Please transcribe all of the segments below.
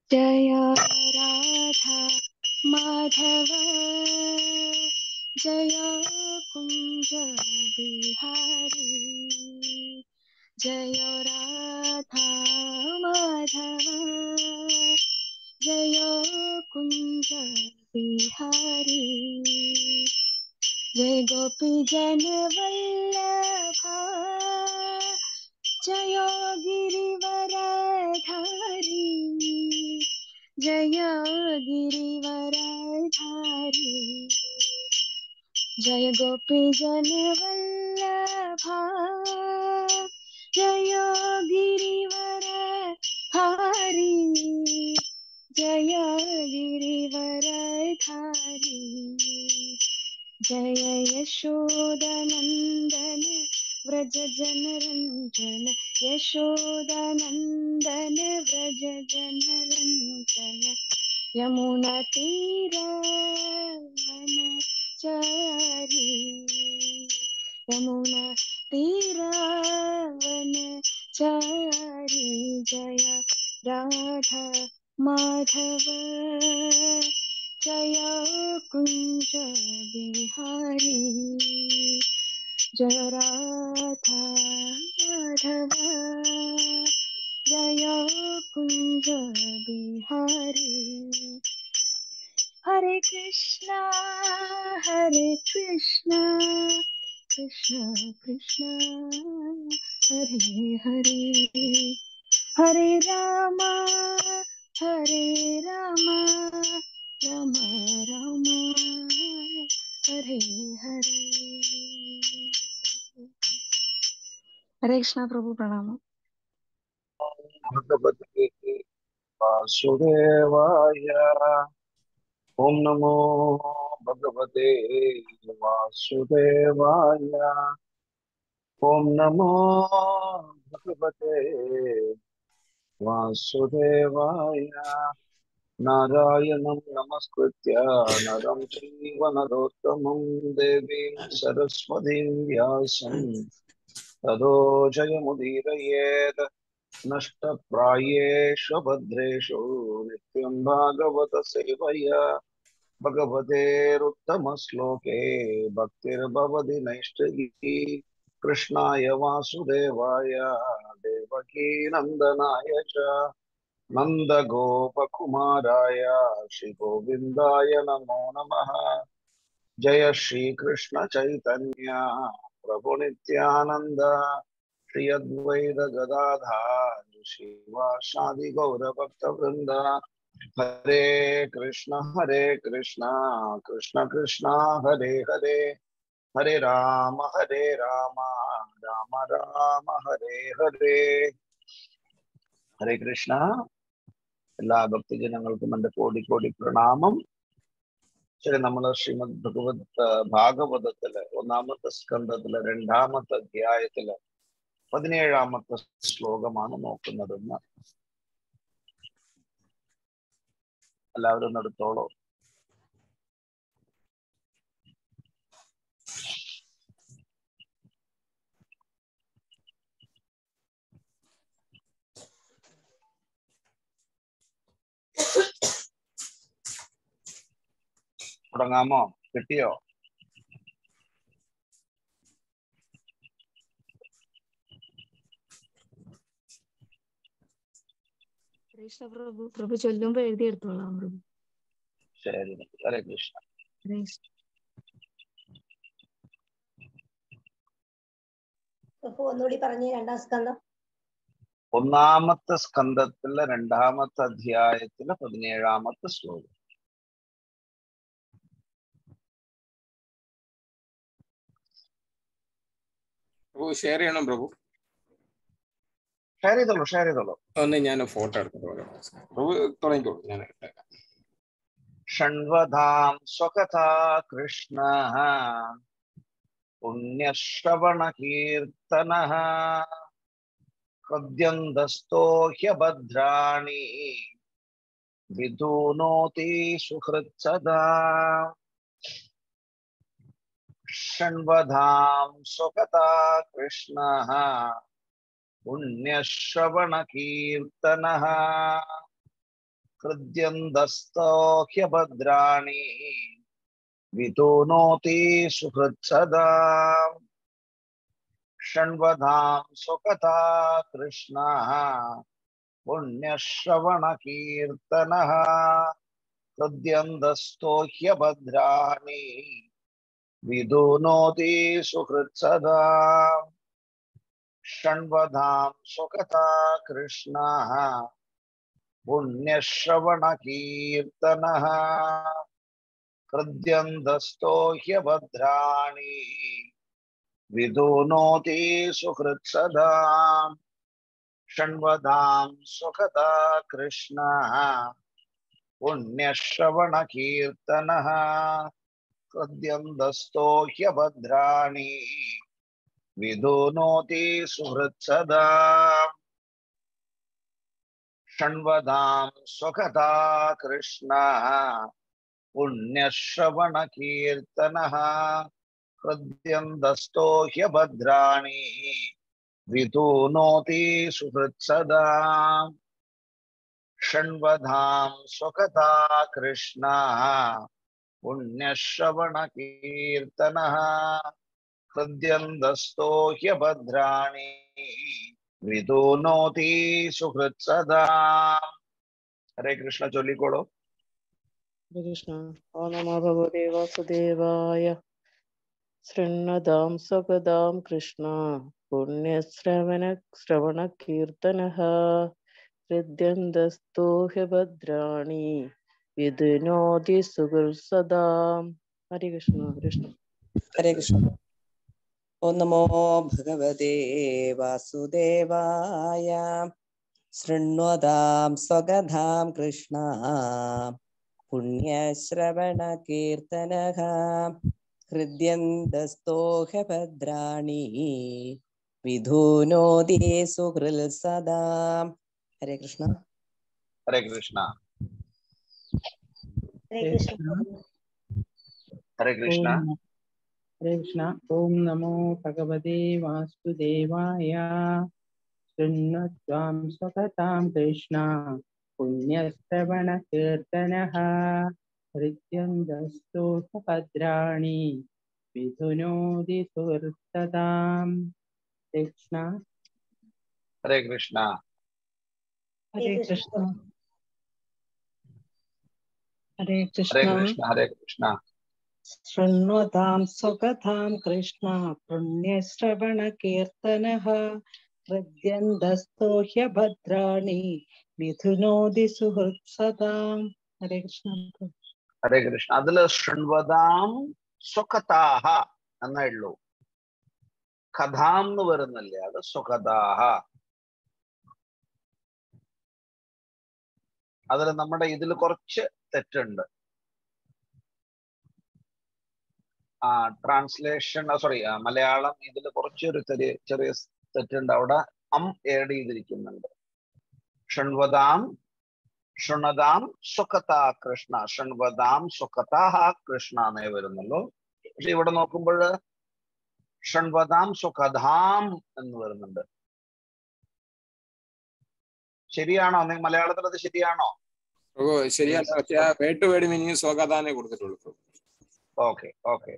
जय राधा माधव जय कुञ्ज बिहारी जय राधा माधव जय कुञ्ज बिहारी जय गोपी जन वल्लभा जय गिरिवरधारी जय गिरिवरधारी जय गोपी जन वल्लभा जय गिरिवरधारी जय गिरिवरधारी जय यशोदनन्दन व्रज जनरञ्जन यशोदनन्दन व्रज जनरञ्जन यमुनतीरावनचारी यमुनतीरावनचारी जय राधा माधव जय कुञ्ज बिहारी जय राधा माधव जय कुञ्ज बिहारी हरे कृष्णा हरे कृष्णा कृष्ण कृष्ण हरे हरे हरे राम हरे राम राम राम हरे हरे हरे कृष्णा प्रभु प्रणाम भगवते वासुदेवाय ॐ नमो भगवते वासुदेवाय ॐ नमो भगवते वासुदेवाय नारायणं नमस्कृत्य नरं चैव नरोत्तमं देवीं सरस्वतीं व्यासं ततो जयमुदीरयेत् नष्टप्रायेषु भद्रेषु नित्यं भागवत सेवया भगवतेरुत्तमश्लोके भक्तिर्भवति नैष्ठिकी कृष्णाय वासुदेवाय देवकी नन्दनाय च नन्दगोपकुमाराय श्रीगोविन्दाय नमो नमः जय श्रीकृष्ण चैतन्य प्रभुनित्यानन्द श्री अद्वैत गदाधार श्रीवासादि गौरभक्तवृन्द हरे कृष्ण हरे कृष्ण कृष्ण कृष्ण हरे हरे हरे राम हरे राम राम राम ഹരേ ഹരേ ഹരേ കൃഷ്ണ എല്ലാ ഭക്തജനങ്ങൾക്കും എൻ്റെ കോടി കോടി പ്രണാമം ശരി നമ്മൾ ശ്രീമദ് ഭഗവത് ഭാഗവതത്തിലെ ഒന്നാമത്തെ സ്കന്ധത്തിലെ രണ്ടാമത്തെ അധ്യായത്തിലെ പതിനേഴാമത്തെ ശ്ലോകമാണ് നോക്കുന്നതെന്ന് എല്ലാവരും ഒന്ന് എടുത്തോളൂ തുടങ്ങാമോ കിട്ടിയോ കൃഷ്ണ പ്രഭു പ്രഭു ചൊല്ലുമ്പോ എഴുതിയെടുത്തോളാം പ്രഭു ശരി ഹരേ കൃഷ്ണ ഹരേ കൃഷ്ണ. അപ്പൊ ഒന്നുകൂടി പറഞ്ഞ് രണ്ടാം സ്കന്ധം ഒന്നാമത്തെ സ്കന്ധത്തിലെ രണ്ടാമത്തെ അധ്യായത്തിലെ പതിനേഴാമത്തെ ശ്ലോകം പ്രഭു ഷെയർ ചെയ്യണം പ്രഭു ഷെയർ ചെയ്തോളൂ ഷെയർ ചെയ്തോളൂ ഒന്ന് ഞാൻ ഫോട്ടോ എടുത്തിട്ട് വരാം പ്രഭു തുടങ്ങിക്കോളൂ ഞാൻ ഇട്ടേക്കാം ഷൺവധാം സ്വകഥാ കൃഷ്ണ പുണ്യശ്രവണ കീർത്തന ഹൃദ്യന്തസ്തോ ഹ്യഭദ്രാണി വിധൂനോതി സുഹൃത്സദാ ഷൺവധാം സ്വകഥാ കൃഷ്ണ പുണ്യശ്രവണ കീർത്തന हृद्यन्दस्तो ह्यभद्राणि वितुनोति सुहृत्सदा षण्वधां स्वकथा कृष्णः पुण्यश्रवणकीर्तनः हृद्यन्दस्तो ह्यभद्राणि विदुनोति सुहृत्सदा षण्वधां स्वकथा कृष्णः पुण्यश्रवणकीर्तनः हृद्यन्दस्तो ह्यभद्राणि विदुनोति सुहृत्सदा षण्वधां स्वकथा कृष्णः पुण्यश्रवणकीर्तनः हृद्यन्दस्तो ह्यभद्राणि विदुनोति सुहृत्सदा षण्वदां स्वकथा कृष्णः पुण्यश्रवणकीर्तनः हृद्यन्दस्तो ह्यभद्राणि विदुनोति सुहृत्सदा षण्वधां स्वकथा कृष्णः पुण्यश्रवणकीर्तनः हृद्यन्दस्तो ह्यभद्राणि വിദുനോതി സുഹൃത്സദാ ഹരേ കൃഷ്ണ ചൊല്ലിക്കോളൂ ഹരേ കൃഷ്ണ ഓ നമോ ഭഗവതേ വാസുദേവായ ശൃണ്വതാം സ്വഗതാം കൃഷ്ണ പുണ്യശ്രവണ ശ്രവണ കീർത്തന ഹൃദ്യന്തസ്തോ ഹൃഭദ്രാണി വിദുനോതി സുഹൃത്സദാം ഹരേ കൃഷ്ണ കൃഷ്ണ ഹരേ കൃഷ്ണ ഓം നമോ ഭഗവതേ വാസുദേവായ ശൃണ്വതാം സ്വഗതാം കൃഷ്ണ പുണ്യശ്രവണകീർത്തനഃ ഹൃദ്യന്തസ്തോഹ ഭദ്രാണി വിധൂനോതി സുഹൃൽ സദാ ഹരേ കൃഷ്ണ ഹരേ കൃഷ്ണ ഹരേ കൃഷ്ണ ഹരേ കൃഷ്ണ ഓം നമ- ഹരേ കൃഷ്ണ ഓം നമോ ഭഗവതേ വാസുദേവായ ശൃണ്വത്വാം സ്വകതാം കൃഷ്ണ പുണ്യശ്രവണ കീർത്തന ഹൃദ്യന്തസ്തു ഭദ്രാണി വിധുനോതി സുഹൃത്തതാം കൃഷ്ണ ഹരേ കൃഷ്ണ ഹരേ കൃഷ്ണ ഹരേ ഹരേ കൃഷ്ണ കൃഷ്ണ ഹരേ കൃഷ്ണ ശൃണ്വതാം സ്വകഥാം കൃഷ്ണ പുണ്യശ്രവണകീർത്തനഃ ഹൃദ്യന്തസ്തോ ഹ്യഭദ്രാണി മിഥുനോതി സുഹൃത്സതാം ഹരേ കൃഷ്ണ ഹരേ കൃഷ്ണ അതില് ശൃണ്വതാം സ്വകഥാഹ എന്നേ ഉള്ളൂ കഥാം എന്ന് വരുന്നില്ലേ അത് സ്വകഥാഹ അതിൽ നമ്മുടെ ഇതിൽ കുറച്ച് തെറ്റുണ്ട് ആ ട്രാൻസ്ലേഷൻ സോറി മലയാളം ഇതിൽ കുറച്ചൊരു ചെറിയ ചെറിയ തെറ്റുണ്ട് അവിടെ അം ഏഡ് ചെയ്തിരിക്കുന്നുണ്ട് ഷൺവതാം ഷുണതാം സുഖതാ കൃഷ്ണ ഷൺവതാം സുഖതാഹ കൃഷ്ണ എന്നേ വരുന്നുള്ളൂ പക്ഷെ ഇവിടെ നോക്കുമ്പോൾ ഷൺവതാം സുഖധാം എന്ന് വരുന്നുണ്ട് ശരിയാണോ നിങ്ങൾ മലയാളത്തിൽ അത് ശരിയാണോ പ്രഭു ശരിയല്ല പക്ഷെ ആ വേട്ട് വേടി മീനിങ് സ്വഗതാനെ കൊടുത്തിട്ടുള്ളൂ പ്രഭു ഓക്കെ ഓക്കെ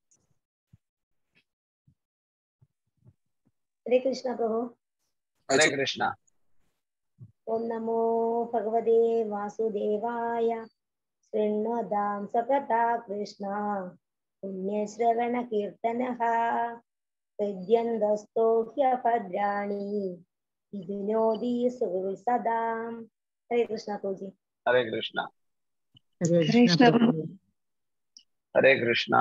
ഹരേ കൃഷ്ണ പ്രഭു ഹരേ കൃഷ്ണ ഓം നമോ ഭഗവതേ വാസുദേവായ ശൃണ്വതാം സകഥാ കൃഷ്ണ പുണ്യശ്രവണ കീർത്തന ഹൃദ്യന്തസ്തോ ഹ്യഭദ്രാണി വിധുനോതി സുഹൃത്സദാം ഹരേ കൃഷ്ണ പ്രഭുജി ഹരേ കൃഷ്ണ ഹരേ ഹരേ കൃഷ്ണ കൃഷ്ണ പ്രഭു ഹരേ കൃഷ്ണ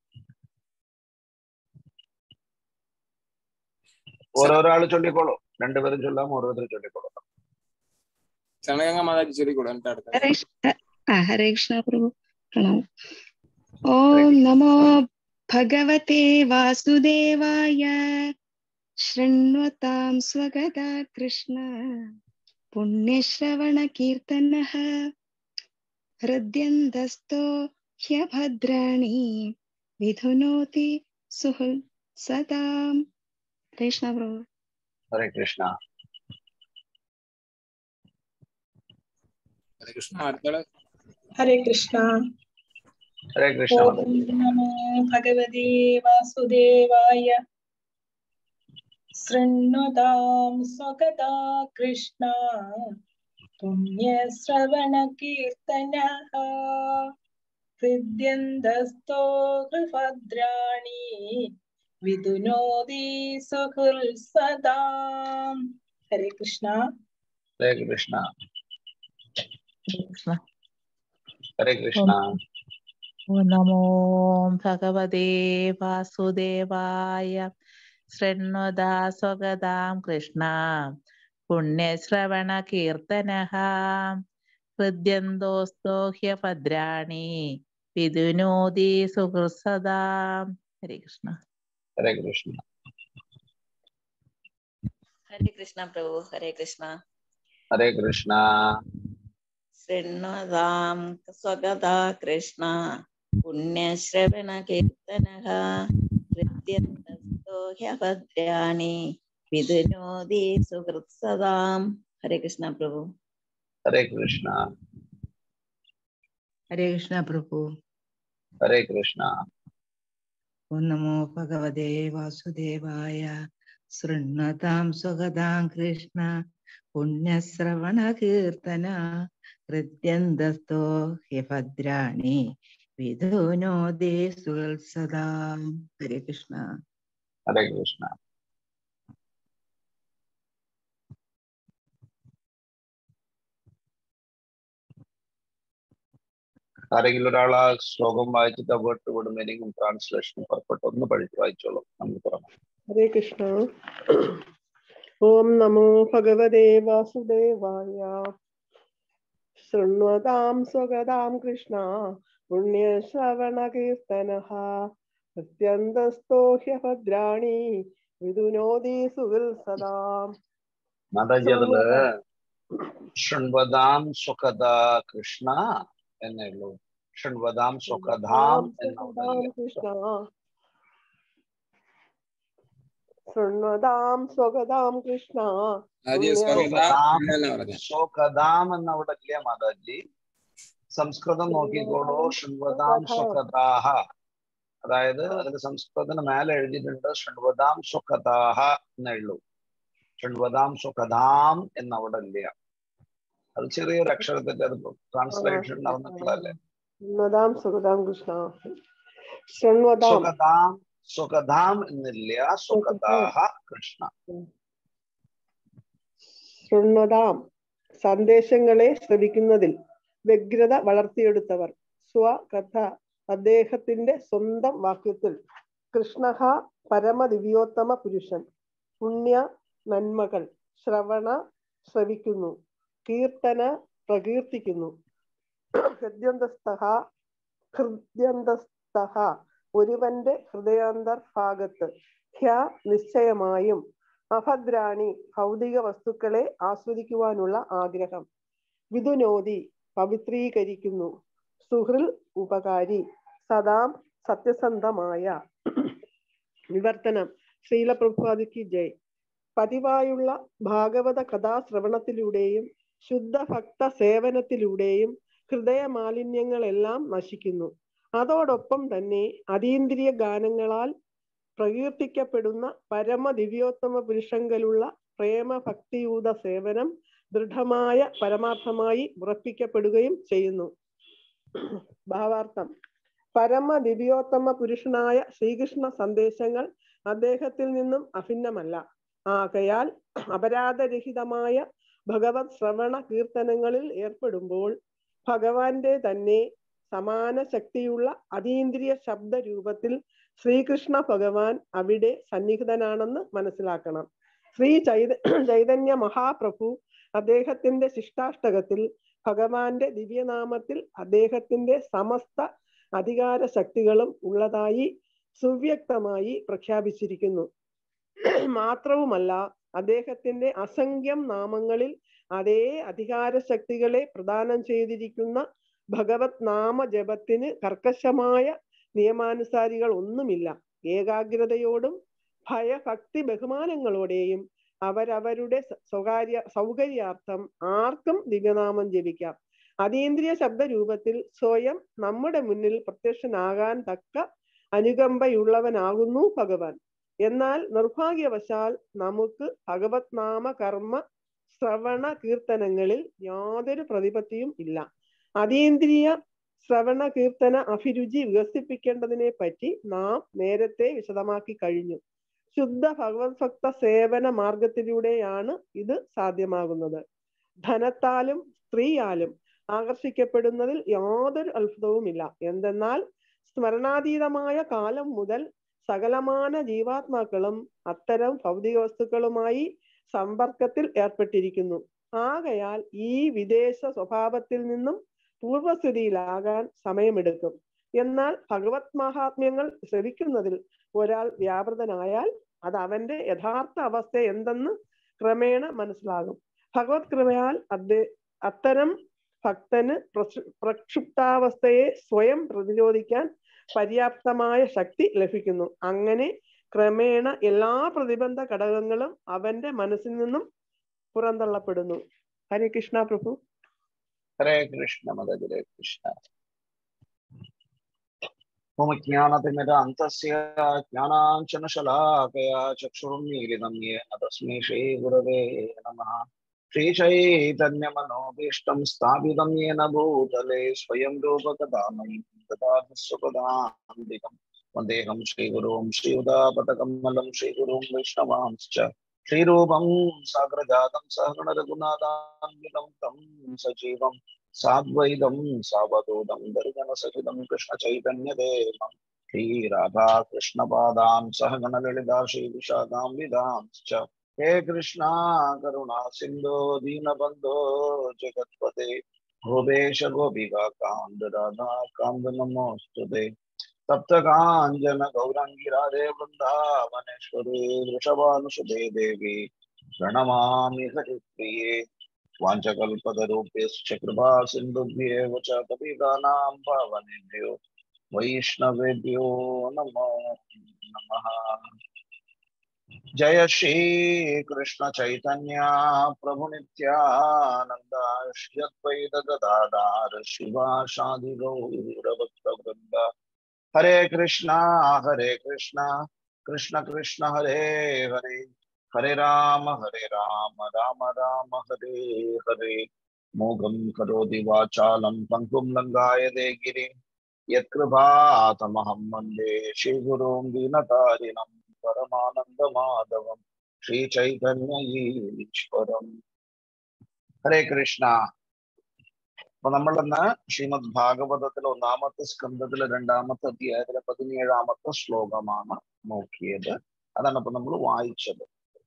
ഓരോരാൾ ചൊല്ലിക്കോളൂ രണ്ടുപേരും ചൊല്ലാം ഓരോരുത്തർ ചൊല്ലിക്കോളൂ ശരണഗംഗ മാതാജി ചൊല്ലിക്കൂടെ എന്നിട്ട് അടുത്ത ഹരേ കൃഷ്ണ ആ, ഹരേ കൃഷ്ണ പ്രഭു പ്രണാമം ഓം നമോ ഭഗവതേ വാസുദേവായ ശൃണ്വതാം സ്വഗതാ കൃഷ്ണ പുണ്യശ്രവണ കീർത്തന ഹൃദ്യന്തസ്തോ ഹ്യഭദ്രാണി വിധുനോതി സുഹൃ സദാം കൃഷ്ണ പ്രഭു ഹരേ കൃഷ്ണ ഹരേ കൃഷ്ണ അടുത്തയാള് ഹരേ കൃഷ്ണ ഹരേ കൃഷ്ണ ഓം നമോ ഭഗവതേ വാസുദേവായ ശൃണ്വതാം സ്വഗതാ കൃഷ്ണ പുണ്യശ്രവണകീർത്തനഃ ഹൃദ്യന്തസ്തോ ഹൃഭദ്രാണി വിദുനോതി സുഹൃൽ സദാം ഹരേ കൃഷ്ണ ഹരേ കൃഷ്ണ കൃഷ്ണ ഹരേ കൃഷ്ണ ഓം നമോ ഭഗവതേ വാസുദേവായ ശൃണ്വതാ സ്വഗതാം കൃഷ്ണ പുണ്യശ്രവണ കീർത്തന ഹൃദ്യന്തോസ്തോ ഹ്യഭദ്രാണി വിദുനോതി സുഹൃസദാം ഹരേ കൃഷ്ണ ഹരേ കൃഷ്ണ ഹരേ കൃഷ്ണ പ്രഭു ഹരേ കൃഷ്ണ ഹരേ കൃഷ്ണ ശൃണ്വതാം സ്വഗതാ കൃഷ്ണ പുണ്യശ്രവണ കീർത്തന ഹൃദ്യന്തസ്തോ ഹ്യഭദ്രാണി വിദുനോതി സുഹൃത്സദാം ഹരേ കൃഷ്ണ പ്രഭു ഹരേ കൃഷ്ണ ഹരേ കൃഷ്ണ പ്രഭു ഹരേ കൃഷ്ണ ഓം നമോ ഭഗവതേ വാസുദേവായ ശൃണ്വതാം സ്വഗതാം കൃഷ്ണ പുണ്യശ്രവണ കീർത്തന ഹൃദ്യന്തസ്തോ ഹ്യഭദ്രാണി വിധുനോദേ സുൽസദാം ഹരേ കൃഷ്ണ ഹരേ കൃഷ്ണ ആരെങ്കിലും ഒരാൾ ആ ശ്ലോകം വായിച്ചിട്ട് വേർഡ് വിടും മീനിങ്ങും ട്രാൻസ്ലേഷനും പുറപ്പെട്ട് ഒന്ന് പഠിച്ച് വായിച്ചോളും നമുക്ക് തുടങ്ങാം ഹരേ കൃഷ്ണ ഓം നമോ ഭഗവതേ വാസുദേവായ ശൃണ്വതാം സ്വഗതാം കൃഷ്ണ പുണ്യശ്രവണ കീർത്തന അത്യന്തസ്തോ ഹ്യഭദ്രാണി വിദുനോദി സുവിൽ സദാം മാതാജി അതില് ഷൺവതാം സുഖദാ കൃഷ്ണ എന്നേ ഉള്ളൂ ഷൺവതാം സുഖധാം സുഖദാം കൃഷ്ണ ശൃണ്വതാം സ്വഗതാം കൃഷ്ണ ആദ്യം സ്വഗതാം എന്നല്ല പറഞ്ഞത്. സുഖദാം എന്ന അവിടെ ഇല്ല മാതാജി സംസ്കൃതം നോക്കിക്കോളൂ ഷൺവതാം സുഖദാഹ അതായത് അതിൽ സംസ്കൃതത്തിന് മേലെ എഴുതിയിട്ടുണ്ട് ഷൺവതാം സുഖദാഹ എന്നേ ഉള്ളൂ ഷൺവതാം സുഖദാം എന്ന് അവിടെ ഇല്ല അത് ചെറിയൊരു അക്ഷരത്തിന്റെ അത് ട്രാൻസ്ലേഷൻ നടന്നിട്ടുള്ളതല്ലേ ശൃണ്വതാം സുഖതാം കൃഷ്ണ ശൃണ്വതാം സുഖദാം സുഖദാം എന്നില്ല സുഖദാഹ കൃഷ്ണ ശൃണ്വതാം സന്ദേശങ്ങളെ ശ്രവിക്കുന്നതിൽ വ്യഗ്രത വളർത്തിയെടുത്തവർ സ്വകഥ അദ്ദേഹത്തിന്റെ സ്വന്തം വാക്യത്തിൽ കൃഷ്ണ പരമദിവ്യോത്തമ പുരുഷൻ പുണ്യ നന്മകൾ ശ്രവണ ശ്രവിക്കുന്നു കീർത്തന പ്രകീർത്തിക്കുന്നു ഹൃദ്യന്തസ്ഥ ഹൃദ്യന്തസ്ഥ ഒരുവന്റെ ഹൃദയാന്തർഭാഗത്ത് ഹ്യ നിശ്ചയമായും അഭദ്രാണി ഭൗതിക വസ്തുക്കളെ ആസ്വദിക്കുവാനുള്ള ആഗ്രഹം വിദുനോദി പവിത്രീകരിക്കുന്നു സുഹൃൽ ഉപകാരി സദാം സത്യസന്ധമായ വിവർത്തനം ശ്രീലപ്രഭുപാദിക്ക് ജയ് പതിവായുള്ള ഭാഗവത കഥാശ്രവണത്തിലൂടെയും ശുദ്ധഭക്ത സേവനത്തിലൂടെയും ഹൃദയ മാലിന്യങ്ങളെല്ലാം നശിക്കുന്നു അതോടൊപ്പം തന്നെ അതീന്ദ്രിയ ഗാനങ്ങളാൽ പ്രകീർത്തിക്കപ്പെടുന്ന പരമ ദിവ്യോത്തമ പുരുഷങ്കലുള്ള പ്രേമ ഭക്തിയൂത സേവനം ദൃഢമായ പരമാർത്ഥമായി ഉറപ്പിക്കപ്പെടുകയും ചെയ്യുന്നു ഭാവാർത്ഥം പരമ ദിവ്യോത്തമ പുരുഷനായ ശ്രീകൃഷ്ണ സന്ദേശങ്ങൾ അദ്ദേഹത്തിൽ നിന്നും അഭിന്നമല്ല ആകയാൽ അപരാധരഹിതമായ ഭഗവത് ശ്രവണ കീർത്തനങ്ങളിൽ ഏർപ്പെടുമ്പോൾ ഭഗവാന്റെ തന്നെ സമാന ശക്തിയുള്ള അതീന്ദ്രിയ ശബ്ദ രൂപത്തിൽ ശ്രീകൃഷ്ണ ഭഗവാൻ അവിടെ സന്നിഹിതനാണെന്ന് മനസ്സിലാക്കണം ശ്രീ ചൈത ചൈതന്യ മഹാപ്രഭു അദ്ദേഹത്തിന്റെ ശിഷ്ടാഷ്ടകത്തിൽ ഭഗവാന്റെ ദിവ്യനാമത്തിൽ അദ്ദേഹത്തിന്റെ സമസ്ത അധികാര ശക്തികളും ഉള്ളതായി സുവ്യക്തമായി പ്രഖ്യാപിച്ചിരിക്കുന്നു മാത്രവുമല്ല അദ്ദേഹത്തിന്റെ അസംഖ്യം നാമങ്ങളിൽ അതേ അധികാര ശക്തികളെ പ്രദാനം ചെയ്തിരിക്കുന്ന ഭഗവത് നാമ ജപത്തിന് കർക്കശമായ നിയമാനുസാരികൾ ഒന്നുമില്ല ഏകാഗ്രതയോടും ഭയഭക്തി ബഹുമാനങ്ങളോടെയും അവരവരുടെ സ്വകാര്യ സൗകര്യാർത്ഥം ആർക്കും ദിവ്യനാമം ജപിക്കാം അതീന്ദ്രിയ ശബ്ദ രൂപത്തിൽ സ്വയം നമ്മുടെ മുന്നിൽ പ്രത്യക്ഷനാകാൻ തക്ക അനുകമ്പയുള്ളവനാകുന്നു ഭഗവാൻ എന്നാൽ നിർഭാഗ്യവശാൽ നമുക്ക് ഭഗവത് നാമ കർമ്മ ശ്രവണ കീർത്തനങ്ങളിൽ യാതൊരു പ്രതിപത്തിയും ഇല്ല അതീന്ദ്രിയ ശ്രവണ കീർത്തന അഭിരുചി വികസിപ്പിക്കേണ്ടതിനെ പറ്റി നാം നേരത്തെ വിശദമാക്കി കഴിഞ്ഞു ശുദ്ധ ഭഗവത് ഭക്ത സേവന മാർഗത്തിലൂടെയാണ് ഇത് സാധ്യമാകുന്നത് ധനത്താലും സ്ത്രീയാലും ആകർഷിക്കപ്പെടുന്നതിൽ യാതൊരു അത്ഭുതവുമില്ല എന്തെന്നാൽ സ്മരണാതീതമായ കാലം മുതൽ സകലമാന ജീവാത്മാക്കളും അത്തരം ഭൗതിക വസ്തുക്കളുമായി സമ്പർക്കത്തിൽ ഏർപ്പെട്ടിരിക്കുന്നു ആകയാൽ ഈ വിദേശ സ്വഭാവത്തിൽ നിന്നും പൂർവസ്ഥിതിയിലാകാൻ സമയമെടുക്കും എന്നാൽ ഭഗവത് മഹാത്മ്യങ്ങൾ ശ്രവിക്കുന്നതിൽ ഒരാൾ വ്യാപൃതനായാൽ അത് അവന്റെ യഥാർത്ഥ അവസ്ഥ എന്തെന്ന് ക്രമേണ മനസ്സിലാകും ഭഗവത് കൃപയാൽ അദ്ദേഹ അത്തരം ഭക്തന് പ്രക്ഷുപ്താവസ്ഥയെ സ്വയം പ്രതിരോധിക്കാൻ പര്യാപ്തമായ ശക്തി ലഭിക്കുന്നു അങ്ങനെ ക്രമേണ എല്ലാ പ്രതിബന്ധ ഘടകങ്ങളും അവന്റെ മനസ്സിൽ നിന്നും പുറന്തള്ളപ്പെടുന്നു ഹരേ കൃഷ്ണ പ്രഭു ഹരേ കൃഷ്ണ മത ഹരേ കൃഷ്ണ मम ज्ञानतिमिरान्तस्य ज्ञानाञ्जनशलाकया चक्षुरुन्मीलितं येन तस्मै श्रीगुरवे नमः श्रीचैतन्यमनोभीष्टं स्थापितं येन भूतले स्वयं रूपकदामयि ददातु वन्देहं श्रीगुरुं श्रीयुधापतकमलं श्रीगुरुं वैष्णवांश्च श्रीरूपं साग्रजातं सहगणरघुनाथान्वितं तं सजीवं साद्वैतं सावधूतं दर्शनसहितं कृष्णचैतन्यदेवं श्रीराधा कृष्णपादां सहगणललिता श्रीविशाखां विदांश्च हे कृष्णा करुणा सिन्धो दीनबन्धो जगत्पते गोपेश गोपिका कान्द राधा कान्द नमोऽस्तु ते तप्त काञ्चन गौरङ्गी राधे वृन्दावनेश्वरी वृषभानुसुते देवी प्रणमामि हरिप्रिये वाञ्छकल्पतरूप्यश्च कृपा सिन्धुभ्येव च कपिकानां पावनेभ्यो वैष्णवेभ्यो नमो नमः जय श्री कृष्ण चैतन्य प्रभु नित्यानंद श्री अद्वैत गदाधार शिवाशादि गौरभक्तवृंद हरे कृष्णा हरे कृष्णा कृष्ण कृष्ण हरे हरे हरे राम हरे राम राम राम हरे हरे मोघं करोति वाचालं पङ्कुं लङ्गायते गिरिं यत्कृपातमहं वन्दे श्रीगुरुं दीनतारिणं परमानन्दमाधवं ശ്രീചൈതന്യീശ്വരം ഹരേ കൃഷ്ണ അപ്പൊ നമ്മൾ ഇന്ന് ശ്രീമദ് ഭാഗവതത്തിലെ ഒന്നാമത്തെ സ്കന്ധത്തിലെ രണ്ടാമത്തെ അധ്യായത്തിലെ പതിനേഴാമത്തെ ശ്ലോകമാണ് നോക്കിയത് അതാണ് ഇപ്പൊ നമ്മൾ വായിച്ചത്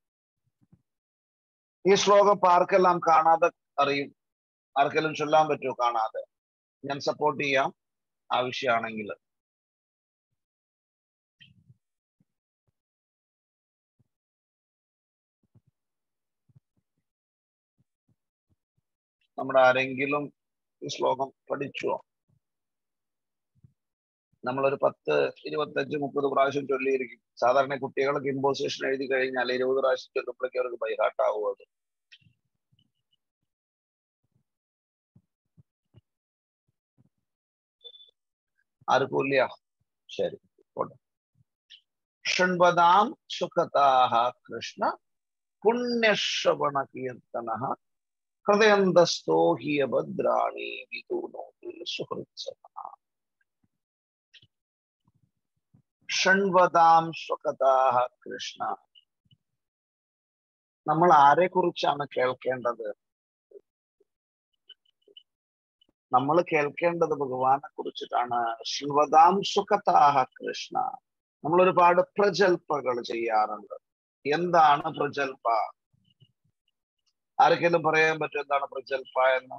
ഈ ശ്ലോകം ഇപ്പൊ ആർക്കെല്ലാം കാണാതെ അറിയും ആർക്കെല്ലാം ചൊല്ലാൻ പറ്റുമോ കാണാതെ ഞാൻ സപ്പോർട്ട് ചെയ്യാം ആവശ്യമാണെങ്കിൽ നമ്മുടെ ആരെങ്കിലും ഈ ശ്ലോകം പഠിച്ചുവോ നമ്മളൊരു പത്ത് ഇരുപത്തഞ്ച് മുപ്പത് പ്രാവശ്യം ചൊല്ലിയിരിക്കും സാധാരണ കുട്ടികളൊക്കെ ഇമ്പോസിഷൻ എഴുതി കഴിഞ്ഞാൽ ഇരുപത് പ്രാവശ്യം ചൊല്ലുമ്പോഴേക്കും അവർക്ക് ബൈഹാട്ടാവും അത് ആർക്കും ഇല്ല ശരി പോട്ടെ ഷൺപദാം സുഖതാഹ കൃഷ്ണ പുണ്യശ്രവണ കീർത്തന ഹൃദയന്തസ്ഥോ ഹി അഭദ്രാണി വിദൂനോ സുഹൃത്സവ ഷൺവതാം സ്വകഥാഹ കൃഷ്ണ നമ്മൾ ആരെ കുറിച്ചാണ് കേൾക്കേണ്ടത് നമ്മൾ കേൾക്കേണ്ടത് ഭഗവാനെ കുറിച്ചിട്ടാണ് ശിവതാം സുഖതാഹ കൃഷ്ണ നമ്മൾ ഒരുപാട് പ്രജൽപ്പകൾ ചെയ്യാറുണ്ട് എന്താണ് പ്രജൽപ്പ ആർക്കെങ്കിലും പറയാൻ പറ്റും എന്താണ് പ്രജൽപ്പ എന്ന്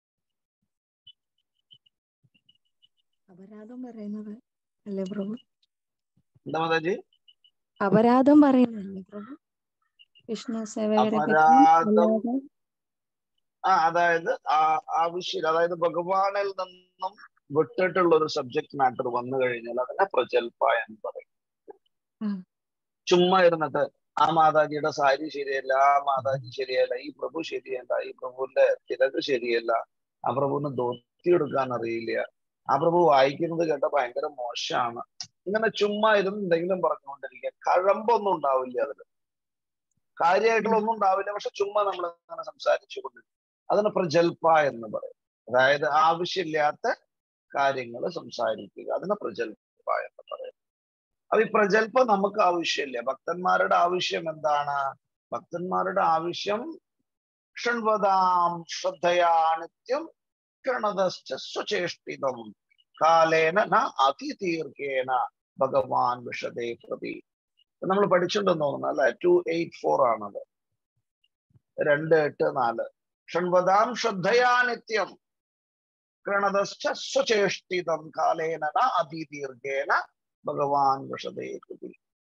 അപരാധം പറയുന്നത് അല്ലേ പ്രഭു എന്താ മാതാജി അപരാധം പറയുന്നല്ലേ പ്രഭു വിഷ്ണു സേവകരെ പറ്റി അപരാധം അല്ലാതെ ആ അതായത് ആ ആവശ്യം അതായത് ഭഗവാനിൽ നിന്നും വിട്ടിട്ടുള്ള ഒരു സബ്ജക്ട് മാറ്റർ വന്നു കഴിഞ്ഞാൽ അതിനെ പ്രജൽപ്പ എന്ന് പറയും ഉം. ചുമ്മാ ഇരുന്നിട്ട് ആ മാതാജിയുടെ സാരി ശരിയല്ല ആ മാതാജി ശരിയല്ല ഈ പ്രഭു ശരിയല്ല ഈ പ്രഭുവിന്റെ തിലക് ശരിയല്ല ആ പ്രഭുവിന് ധോത്തി എടുക്കാൻ അറിയില്ല ആ പ്രഭു വായിക്കുന്നത് കേട്ട ഭയങ്കര മോശമാണ് ഇങ്ങനെ ചുമ്മാ ഇരുന്ന് എന്തെങ്കിലും പറഞ്ഞുകൊണ്ടിരിക്കുക കഴമ്പൊന്നും ഉണ്ടാവില്ല അതിൽ കാര്യമായിട്ടുള്ള ഒന്നും ഉണ്ടാവില്ല പക്ഷെ ചുമ്മാ നമ്മൾ അങ്ങനെ സംസാരിച്ചു കൊണ്ടിരിക്കും അതിന് പ്രജൽപ എന്ന് പറയും അതായത് ആവശ്യമില്ലാത്ത കാര്യങ്ങൾ സംസാരിക്കുക അതിന് പ്രജൽപ എന്ന് പറയും അപ്പൊ ഈ പ്രജൽപം നമുക്ക് ആവശ്യമില്ല ഭക്തന്മാരുടെ ആവശ്യം എന്താണ് ഭക്തന്മാരുടെ ആവശ്യം ഷൺവതാം ശ്രദ്ധയാ നിത്യം കണതശ്ച സ്വചേഷ്ടിതം കാലേന ന അതിദീർഘേന ഭഗവാൻ വിഷതേ പ്രതി നമ്മൾ പഠിച്ചിട്ടുണ്ടെന്ന് തോന്നുന്നു അല്ലെ ടു എയ്റ്റ് ഫോർ ആണത് രണ്ട് എട്ട് നാല് ഷൺവതാം ശ്രദ്ധയാ നിത്യം കൃണതശ്ച സ്വചേഷ്ടിതം കാലേന ന അതിദീർഘേന ഭഗവാൻ വിഷതേ പ്രതി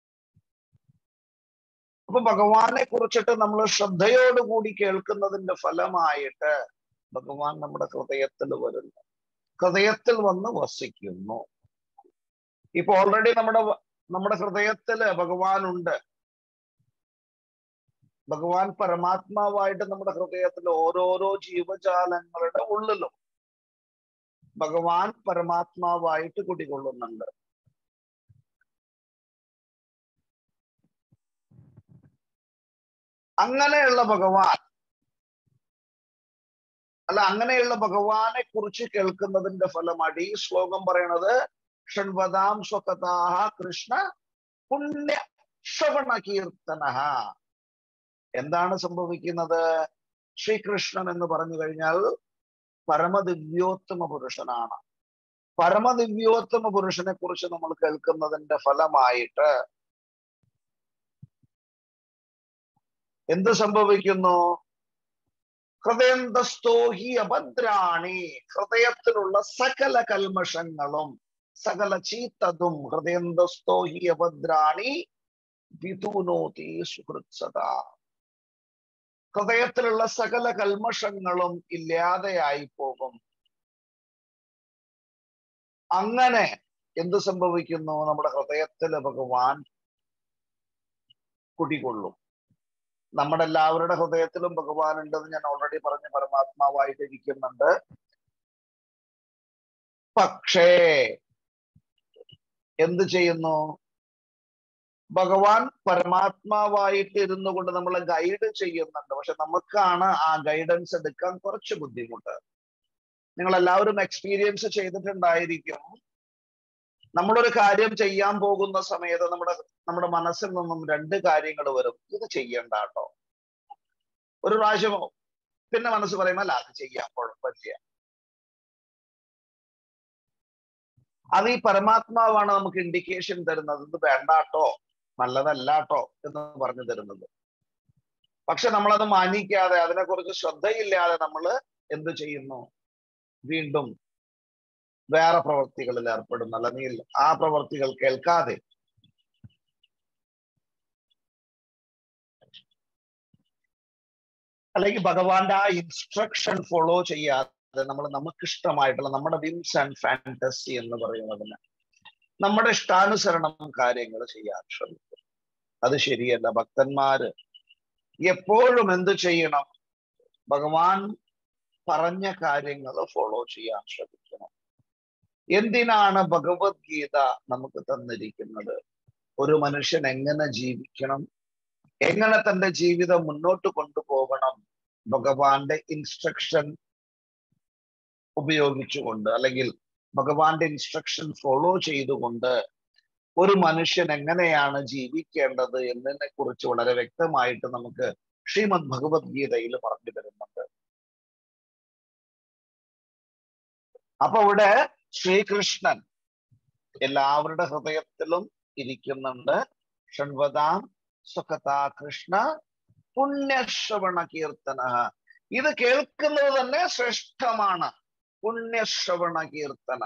അപ്പൊ ഭഗവാനെ കുറിച്ചിട്ട് നമ്മൾ ശ്രദ്ധയോടുകൂടി കേൾക്കുന്നതിന്റെ ഫലമായിട്ട് ഭഗവാൻ നമ്മുടെ ഹൃദയത്തിൽ വരുന്നു ഹൃദയത്തിൽ വന്ന് വസിക്കുന്നു ഇപ്പൊ ഓൾറെഡി നമ്മുടെ നമ്മുടെ ഹൃദയത്തില് ഭഗവാൻ ഉണ്ട് ഭഗവാൻ പരമാത്മാവായിട്ട് നമ്മുടെ ഹൃദയത്തിൽ ഓരോരോ ജീവജാലങ്ങളുടെ ഉള്ളിലും ഭഗവാൻ പരമാത്മാവായിട്ട് കുടികൊള്ളുന്നുണ്ട് അങ്ങനെയുള്ള ഭഗവാൻ അല്ല അങ്ങനെയുള്ള ഭഗവാനെ കുറിച്ച് കേൾക്കുന്നതിന്റെ ഫലമായിട്ട് ഈ ശ്ലോകം പറയണത് ഷൺവതാം സ്വകഥാഹ കൃഷ്ണ പുണ്യ ശ്രവണ കീർത്തന എന്താണ് സംഭവിക്കുന്നത് ശ്രീകൃഷ്ണൻ എന്ന് പറഞ്ഞു കഴിഞ്ഞാൽ പരമദിവ്യോത്തമ പുരുഷനാണ് പരമദിവ്യോത്തമ പുരുഷനെ കുറിച്ച് നമ്മൾ കേൾക്കുന്നതിന്റെ ഫലമായിട്ട് എന്ത് സംഭവിക്കുന്നു ഹൃദയന്തസ്തോ ഹി അഭദ്രാണി ഹൃദയത്തിലുള്ള സകല കൽമഷങ്ങളും സകല ചീത്തതും ഹൃദയന്തസ്തോ ഹി അഭദ്രാണി വിധുനോതി സുഹൃത്സത ഹൃദയത്തിലുള്ള സകല കൽമഷങ്ങളും ഇല്ലാതെയായി പോകും അങ്ങനെ എന്ത് സംഭവിക്കുന്നു നമ്മുടെ ഹൃദയത്തില് ഭഗവാൻ കുടികൊള്ളും നമ്മുടെ എല്ലാവരുടെ ഹൃദയത്തിലും ഭഗവാൻ ഉണ്ടെന്ന് ഞാൻ ഓൾറെഡി പറഞ്ഞ് പരമാത്മാവായിട്ട് ഇരിക്കുന്നുണ്ട് പക്ഷേ എന്ത് ചെയ്യുന്നു ഭഗവാൻ പരമാത്മാവായിട്ട് ഇരുന്നു കൊണ്ട് നമ്മളെ ഗൈഡ് ചെയ്യുന്നുണ്ട് പക്ഷെ നമുക്കാണ് ആ ഗൈഡൻസ് എടുക്കാൻ കുറച്ച് ബുദ്ധിമുട്ട് നിങ്ങൾ എല്ലാവരും എക്സ്പീരിയൻസ് ചെയ്തിട്ടുണ്ടായിരിക്കും നമ്മളൊരു കാര്യം ചെയ്യാൻ പോകുന്ന സമയത്ത് നമ്മുടെ നമ്മുടെ മനസ്സിൽ നിന്നും രണ്ട് കാര്യങ്ങൾ വരും ഇത് ചെയ്യണ്ട കേട്ടോ ഒരു പ്രാവശ്യമോ പിന്നെ മനസ്സ് പറയും അല്ല അത് ചെയ്യാൻ കുഴപ്പമില്ല അത് ഈ പരമാത്മാവാണ് നമുക്ക് ഇൻഡിക്കേഷൻ തരുന്നത് ഇത് വേണ്ടാട്ടോ നല്ലതല്ലാട്ടോ എന്ന് പറഞ്ഞു തരുന്നത് പക്ഷെ നമ്മളത് മാനിക്കാതെ അതിനെക്കുറിച്ച് ശ്രദ്ധയില്ലാതെ നമ്മൾ എന്ത് ചെയ്യുന്നു വീണ്ടും വേറെ പ്രവർത്തികളിൽ ഏർപ്പെടുന്നു അല്ലെങ്കിൽ ആ പ്രവർത്തികൾ കേൾക്കാതെ അല്ലെങ്കിൽ ഭഗവാന്റെ ആ ഇൻസ്ട്രക്ഷൻ ഫോളോ ചെയ്യാതെ നമ്മൾ നമുക്കിഷ്ടമായിട്ടുള്ള നമ്മുടെ വിംസ് ആൻഡ് ഫാന്റസി എന്ന് പറയുന്നതിന് നമ്മുടെ ഇഷ്ടാനുസരണം കാര്യങ്ങൾ ചെയ്യാൻ ശ്രമിക്കും അത് ശരിയല്ല ഭക്തന്മാര് എപ്പോഴും എന്ത് ചെയ്യണം ഭഗവാൻ പറഞ്ഞ കാര്യങ്ങൾ ഫോളോ ചെയ്യാൻ ശ്രമിക്കണം എന്തിനാണ് ഭഗവത്ഗീത നമുക്ക് തന്നിരിക്കുന്നത് ഒരു മനുഷ്യൻ എങ്ങനെ ജീവിക്കണം എങ്ങനെ തന്റെ ജീവിതം മുന്നോട്ട് കൊണ്ടുപോകണം ഭഗവാന്റെ ഇൻസ്ട്രക്ഷൻ ഉപയോഗിച്ചുകൊണ്ട് അല്ലെങ്കിൽ ഭഗവാന്റെ ഇൻസ്ട്രക്ഷൻ ഫോളോ ചെയ്തുകൊണ്ട് ഒരു മനുഷ്യൻ എങ്ങനെയാണ് ജീവിക്കേണ്ടത് എന്നതിനെ കുറിച്ച് വളരെ വ്യക്തമായിട്ട് നമുക്ക് ശ്രീമദ് ഭഗവത്ഗീതയിൽ പറഞ്ഞു തരുന്നുണ്ട് അപ്പൊ ഇവിടെ ശ്രീകൃഷ്ണൻ എല്ലാവരുടെ ഹൃദയത്തിലും ഇരിക്കുന്നുണ്ട് ഷൺവതാം സുഖതാ കൃഷ്ണ പുണ്യശ്രവണ കീർത്തന ഇത് കേൾക്കുന്നത് തന്നെ ശ്രേഷ്ഠമാണ് പുണ്യശ്രവണ കീർത്തന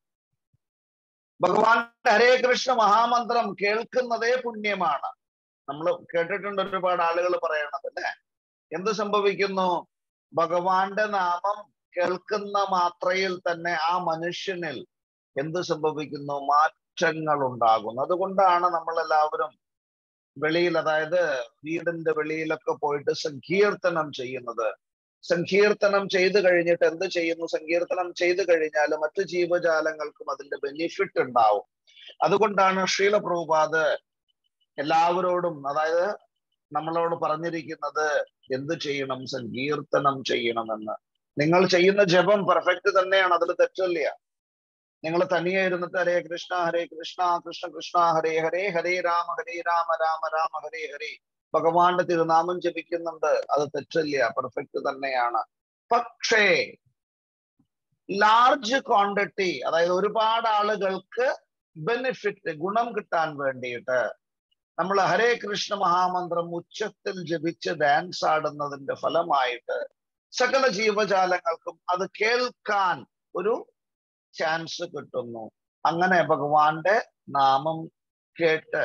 ഭഗവാന്റെ ഹരേ കൃഷ്ണ മഹാമന്ത്രം കേൾക്കുന്നതേ പുണ്യമാണ് നമ്മൾ കേട്ടിട്ടുണ്ട് ഒരുപാട് ആളുകൾ പറയണത് അല്ലെ എന്ത് സംഭവിക്കുന്നു ഭഗവാന്റെ നാമം കേൾക്കുന്ന മാത്രയിൽ തന്നെ ആ മനുഷ്യനിൽ എന്ത് സംഭവിക്കുന്നു മാറ്റങ്ങൾ ഉണ്ടാകുന്നു അതുകൊണ്ടാണ് നമ്മൾ എല്ലാവരും വെളിയിൽ അതായത് വീടിന്റെ വെളിയിലൊക്കെ പോയിട്ട് സങ്കീർത്തനം ചെയ്യുന്നത് സങ്കീർത്തനം ചെയ്തു കഴിഞ്ഞിട്ട് എന്ത് ചെയ്യുന്നു സങ്കീർത്തനം ചെയ്തു കഴിഞ്ഞാൽ മറ്റു ജീവജാലങ്ങൾക്കും അതിന്റെ ബെനിഫിറ്റ് ഉണ്ടാവും അതുകൊണ്ടാണ് ശ്രീല പ്രഭുപാദ് എല്ലാവരോടും അതായത് നമ്മളോട് പറഞ്ഞിരിക്കുന്നത് എന്ത് ചെയ്യണം സങ്കീർത്തനം ചെയ്യണമെന്ന് നിങ്ങൾ ചെയ്യുന്ന ജപം പെർഫെക്റ്റ് തന്നെയാണ് അതിൽ തെറ്റില്ല നിങ്ങൾ തനിയെ ഇരുന്നിട്ട് ഹരേ കൃഷ്ണ ഹരേ കൃഷ്ണ കൃഷ്ണ കൃഷ്ണ ഹരേ ഹരേ ഹരേ രാമ ഹരേ രാമ രാമ രാമ ഹരേ ഹരേ ഭഗവാന്റെ തിരുനാമം ജപിക്കുന്നുണ്ട് അത് തെറ്റില്ല പെർഫെക്റ്റ് തന്നെയാണ് പക്ഷേ ലാർജ് ക്വാണ്ടിറ്റി അതായത് ഒരുപാട് ആളുകൾക്ക് ബെനിഫിറ്റ് ഗുണം കിട്ടാൻ വേണ്ടിയിട്ട് നമ്മൾ ഹരേ കൃഷ്ണ മഹാമന്ത്രം ഉച്ചത്തിൽ ജപിച്ച് ഡാൻസ് ആടുന്നതിന്റെ ഫലമായിട്ട് സകല ജീവജാലങ്ങൾക്കും അത് കേൾക്കാൻ ഒരു ചാൻസ് കിട്ടുന്നു അങ്ങനെ ഭഗവാന്റെ നാമം കേട്ട്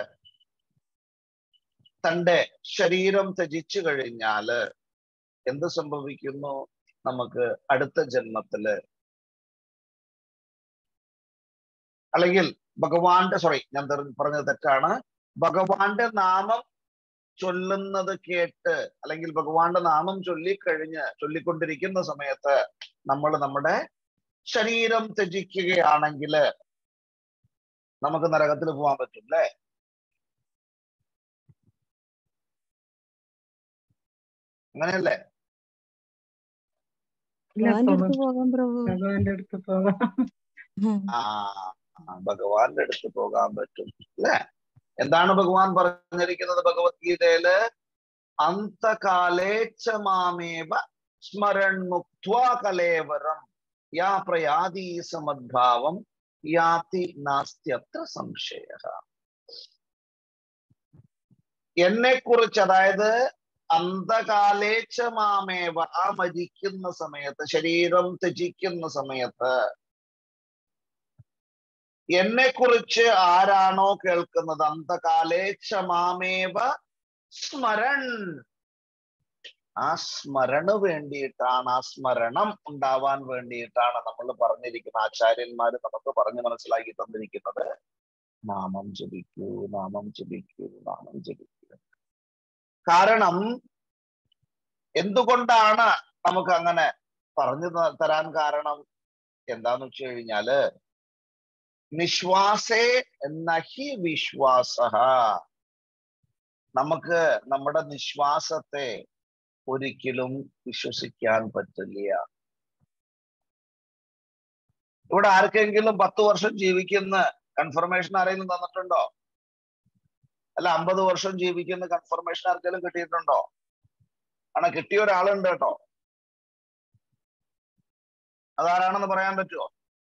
തന്റെ ശരീരം ത്യജിച്ചു കഴിഞ്ഞാല് എന്ത് സംഭവിക്കുന്നു നമുക്ക് അടുത്ത ജന്മത്തില് അല്ലെങ്കിൽ ഭഗവാന്റെ സോറി ഞാൻ തെറി- പറഞ്ഞത് തെറ്റാണ് ഭഗവാന്റെ നാമം ചൊല്ലുന്നത് കേട്ട് അല്ലെങ്കിൽ ഭഗവാന്റെ നാമം ചൊല്ലിക്കഴിഞ്ഞ് ചൊല്ലിക്കൊണ്ടിരിക്കുന്ന സമയത്ത് നമ്മൾ നമ്മുടെ ശരീരം ത്യജിക്കുകയാണെങ്കിൽ നമുക്ക് നരകത്തിൽ പോകാൻ പറ്റും അല്ലേ അങ്ങനെയല്ലേ ഭഗവാന്റെ അടുത്ത് പോകാം പ്രഭു ഭഗവാന്റെ അടുത്ത് പോകാം ആ ആ, ഭഗവാന്റെ അടുത്ത് പോകാൻ പറ്റും അല്ലേ എന്താണ് ഭഗവാൻ പറഞ്ഞിരിക്കുന്നത് ഭഗവത്ഗീതയില് അന്തകാലേച്ച മാമേവ സ്മരൺ മുക്വാ കലേവരം യാ പ്രയാതി സമദ്ഭാവം യാതി നാസ്ത്യത്ര സംശയ എന്നെ കുറിച്ച് അതായത് അന്തകാലേച്ച മാമേവ ആ മരിക്കുന്ന സമയത്ത് ശരീരം ത്യജിക്കുന്ന സമയത്ത് എന്നെ കുറിച്ച് ആരാണോ കേൾക്കുന്നത് അന്തകാലേച്ച മാമേവ സ്മരൺ ആ സ്മരണ വേണ്ടിയിട്ടാണ് ആ സ്മരണം ഉണ്ടാവാൻ വേണ്ടിയിട്ടാണ് നമ്മൾ പറഞ്ഞിരിക്കുന്ന ആചാര്യന്മാര് നമുക്ക് പറഞ്ഞു മനസ്സിലാക്കി തന്നിരിക്കുന്നത് നാമം ജപിക്കൂ നാമം ജപിക്കൂ നാമം ജപിക്കൂ കാരണം എന്തുകൊണ്ടാണ് നമുക്ക് അങ്ങനെ പറഞ്ഞു ത- തരാൻ കാരണം എന്താന്ന് വെച്ച് കഴിഞ്ഞാല് നിശ്വാസേ നഹി വിശ്വാസ നമുക്ക് നമ്മുടെ നിശ്വാസത്തെ ഒരിക്കലും വിശ്വസിക്കാൻ പറ്റില്ല ഇവിടെ ആർക്കെങ്കിലും പത്ത് വർഷം ജീവിക്കുന്ന കൺഫർമേഷൻ ആരെങ്കിലും തന്നിട്ടുണ്ടോ അല്ല അമ്പത് വർഷം ജീവിക്കുന്ന കൺഫർമേഷൻ ആർക്കെങ്കിലും കിട്ടിയിട്ടുണ്ടോ ആണ് കിട്ടിയ ഒരാളുണ്ട് കേട്ടോ അതാരാണെന്ന് പറയാൻ പറ്റുമോ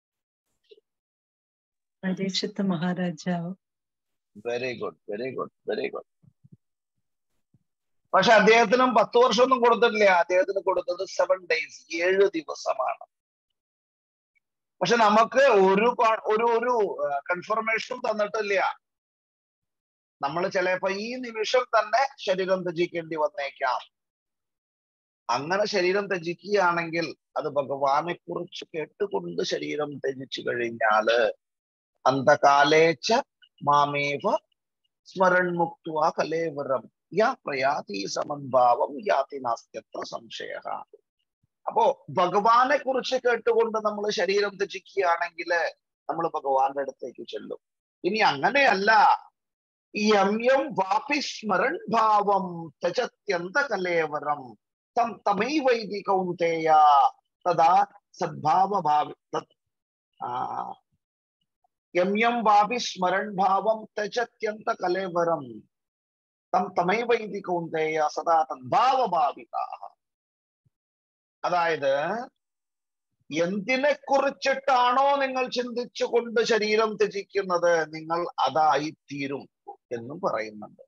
പരീക്ഷിത്ത് മഹാരാജാവ് very good very good very good പക്ഷെ അദ്ദേഹത്തിനും പത്ത് വർഷമൊന്നും കൊടുത്തിട്ടില്ല അദ്ദേഹത്തിന് കൊടുത്തത് സെവൻ ഡേയ്സ് ഏഴ് ദിവസമാണ് പക്ഷെ നമുക്ക് ഒരു പ- ഒരു ഒരു കൺഫർമേഷനും തന്നിട്ടില്ല നമ്മൾ ചിലപ്പോ ഈ നിമിഷം തന്നെ ശരീരം ത്യജിക്കേണ്ടി വന്നേക്കാം അങ്ങനെ ശരീരം ത്യജിക്കുകയാണെങ്കിൽ അത് ഭഗവാനെ കുറിച്ച് കേട്ടുകൊണ്ട് ശരീരം ത്യജിച്ചു കഴിഞ്ഞാല് അന്ധകാലേച്ച മാമേവ സ്മരൺ മുക്തുവ കലേവരം യാ പ്രയാതി സമദ്ഭാവം യാതി നാസ്ത്യത്ര സംശയ അപ്പോ ഭഗവാനെ കുറിച്ച് കേട്ടുകൊണ്ട് നമ്മൾ ശരീരം ത്യജിക്കുകയാണെങ്കിൽ നമ്മൾ ഭഗവാന്റെ അടുത്തേക്ക് ചെല്ലും ഇനി അങ്ങനെയല്ല യം യം വാപി സ്മരൺ ഭാവം തജത്യന്ത കലേവരം തം തമൈവൈതി കൗന്തേയ തഥാ സദ്ഭാവഭാവി തത് ആ യം യം വാപി സ്മരൺ ഭാവം തജത്യന്ത കലേവരം തം തമൈവൈതി കൗന്തേയ സദാ തദ്ഭാവഭാവിതാഹ അതായത് എന്തിനെ കുറിച്ചിട്ടാണോ നിങ്ങൾ ചിന്തിച്ചുകൊണ്ട് ശരീരം ത്യജിക്കുന്നത് നിങ്ങൾ അതായി തീരും എന്നും പറയുന്നുണ്ട്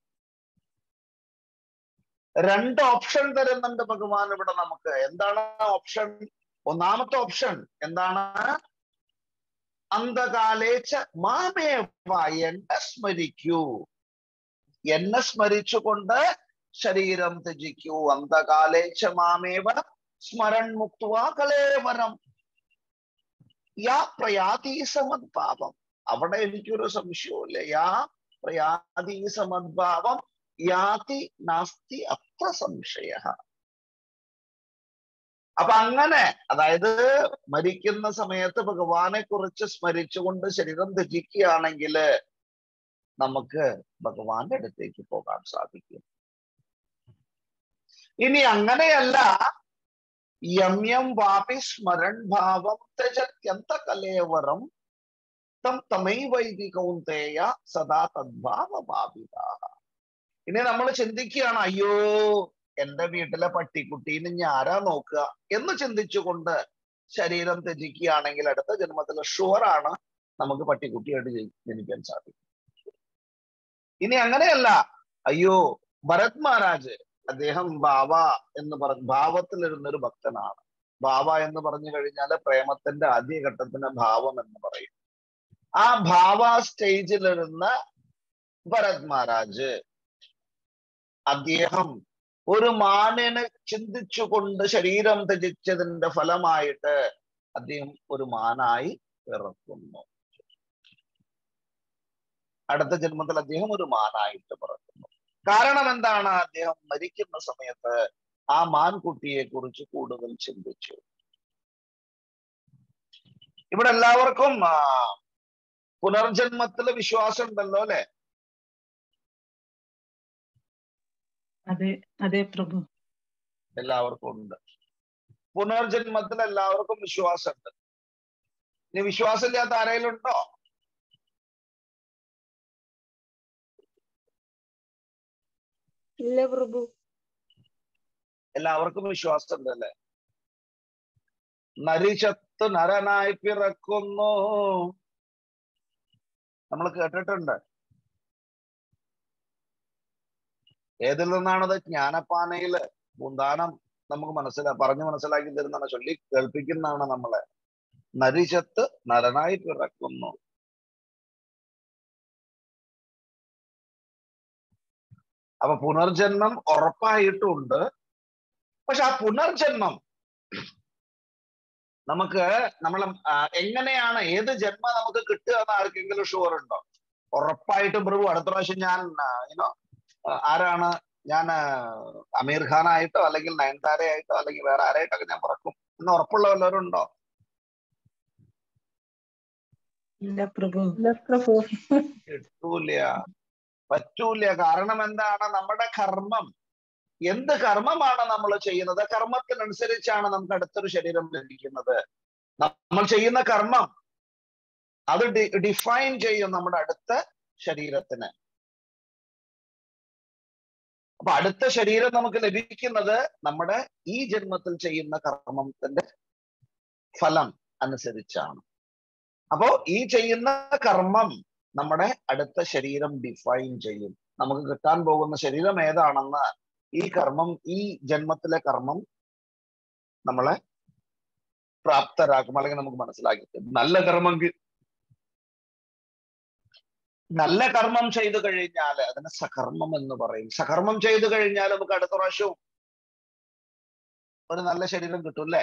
രണ്ട് ഓപ്ഷൻ തരുന്നുണ്ട് ഭഗവാൻ ഇവിടെ നമുക്ക് എന്താണ് ഓപ്ഷൻ ഒന്നാമത്തെ ഓപ്ഷൻ എന്താണ് അന്ധകാലേച്ച മാമേവ എന്നെ സ്മരിക്കൂ എന്നെ സ്മരിച്ചുകൊണ്ട് ശരീരം ത്യജിക്കൂ അന്ധകാലേച്ച മാമേവ സ്മരൺ മുക്തുവ കലേവരം യാ പ്രയാതി സമദ്ഭാവം അവിടെ എനിക്കൊരു സംശയവുമില്ല യാ പ്രയാതി സമദ്ഭാവം യാതി നാസ്തി അത്ര സംശയ അപ്പൊ അങ്ങനെ അതായത് മരിക്കുന്ന സമയത്ത് ഭഗവാനെ കുറിച്ച് സ്മരിച്ചുകൊണ്ട് ശരീരം ത്യജിക്കുകയാണെങ്കിൽ നമുക്ക് ഭഗവാന്റെ അടുത്തേക്ക് പോകാൻ സാധിക്കും ഇനി അങ്ങനെയല്ല യമ്യം വാപി സ്മരൺ ഭാവം ത്യജത്യന്ത കലേവരം തം തമൈവൈതി കൗന്തേയ സദാ തദ്ഭാവ ഭാവിത ഇനി നമ്മൾ ചിന്തിക്കുകയാണ് അയ്യോ എന്റെ വീട്ടിലെ പട്ടിക്കുട്ടീനെ ഞാൻ ആരാ നോക്കുക എന്ന് ചിന്തിച്ചുകൊണ്ട് ശരീരം ത്യജിക്കുകയാണെങ്കിൽ അടുത്ത ജന്മത്തിൽ ഷുവറാണ് നമുക്ക് പട്ടിക്കുട്ടിയായിട്ട് ജനി- ജനിക്കാൻ സാധിക്കും ഇനി അങ്ങനെയല്ല അയ്യോ ഭരത് മഹാരാജ് അദ്ദേഹം ബാവ എന്ന് പറഞ്ഞ ഭാവത്തിലിരുന്നൊരു ഭക്തനാണ് ബാവ എന്ന് പറഞ്ഞു കഴിഞ്ഞാൽ പ്രേമത്തിന്റെ ആദ്യഘട്ടത്തിന്റെ ഭാവം എന്ന് പറയും ആ ഭാവ സ്റ്റേജിലിരുന്ന ഭരത് മഹാരാജ് അദ്ദേഹം ഒരു മാനിനെ ചിന്തിച്ചുകൊണ്ട് ശരീരം ത്യജിച്ചതിന്റെ ഫലമായിട്ട് അദ്ദേഹം ഒരു മാനായി പിറക്കുന്നു അടുത്ത ജന്മത്തിൽ അദ്ദേഹം ഒരു മാനായിട്ട് പിറക്കുന്നു കാരണം എന്താണ് അദ്ദേഹം മരിക്കുന്ന സമയത്ത് ആ മാൻകുട്ടിയെ കുറിച്ച് കൂടുതൽ ചിന്തിച്ചു ഇവിടെ എല്ലാവർക്കും ആ, പുനർജന്മത്തില് വിശ്വാസം ഉണ്ടല്ലോ അല്ലെ അതെ അതെ പ്രഭു എല്ലാവർക്കും ഉണ്ട് പുനർജന്മത്തിൽ എല്ലാവർക്കും വിശ്വാസമുണ്ട് ഇനി വിശ്വാസമില്ലാത്ത ആരെങ്കിലും ഉണ്ടോ ഇല്ല പ്രഭു എല്ലാവർക്കും വിശ്വാസമുണ്ട് അല്ലെ നരിചത്ത് നരനായി പിറക്കുന്നു നമ്മൾ കേട്ടിട്ടുണ്ട് ഏതിൽ നിന്നാണത് ജ്ഞാനപ്പാനയില് പൂന്താനം നമുക്ക് മനസ്സിലാ പറഞ്ഞു മനസ്സിലാക്കി തരുന്നതാണ് ചൊല്ലി കേൾപ്പിക്കുന്നതാണ് നമ്മളെ നരിചത്ത് നരനായി പിറക്കുന്നു അപ്പൊ പുനർജന്മം ഉറപ്പായിട്ടുണ്ട് പക്ഷെ ആ പുനർജന്മം നമുക്ക് നമ്മൾ എങ്ങനെയാണ് ഏത് ജന്മം നമുക്ക് കിട്ടുക എന്ന് ആർക്കെങ്കിലും ഷുവർ ഉണ്ടോ ഉറപ്പായിട്ടും പ്രഭു അടുത്ത പ്രാവശ്യം ഞാൻ യുനോ ആരാണ് ഞാൻ ആ, അമീർ ഖാൻ ആയിട്ടോ അല്ലെങ്കിൽ നയൻതാരയായിട്ടോ അല്ലെങ്കിൽ വേറെ ആരായിട്ടൊക്കെ ഞാൻ പറക്കും എന്ന് ഉറപ്പുള്ള വല്ലവരും ഉണ്ടോ ഇല്ല പ്രഭു ഇല്ല പ്രഭു കിട്ടൂല പറ്റൂല കാരണം എന്താണ് നമ്മുടെ കർമ്മം എന്ത് കർമ്മമാണ് നമ്മൾ ചെയ്യുന്നത് കർമ്മത്തിനനുസരിച്ചാണ് നമുക്ക് അടുത്തൊരു ശരീരം ലഭിക്കുന്നത് നമ്മൾ ചെയ്യുന്ന കർമ്മം അത് ഡിഫൈൻ ചെയ്യും നമ്മുടെ അടുത്ത ശരീരത്തിന് അപ്പൊ അടുത്ത ശരീരം നമുക്ക് ലഭിക്കുന്നത് നമ്മുടെ ഈ ജന്മത്തിൽ ചെയ്യുന്ന കർമ്മത്തിന്റെ ഫലം അനുസരിച്ചാണ് അപ്പോ ഈ ചെയ്യുന്ന കർമ്മം നമ്മുടെ അടുത്ത ശരീരം ഡിഫൈൻ ചെയ്യും നമുക്ക് കിട്ടാൻ പോകുന്ന ശരീരം ഏതാണെന്ന് ഈ കർമ്മം ഈ ജന്മത്തിലെ കർമ്മം നമ്മളെ പ്രാപ്തരാക്കും അല്ലെങ്കിൽ നമുക്ക് മനസ്സിലാക്കി തരും നല്ല കർമ്മം കി- നല്ല കർമ്മം ചെയ്തു കഴിഞ്ഞാൽ അതിന് സകർമ്മം എന്ന് പറയും സകർമ്മം ചെയ്തു കഴിഞ്ഞാൽ നമുക്ക് അടുത്ത പ്രാവശ്യവും ഒരു നല്ല ശരീരം കിട്ടും അല്ലേ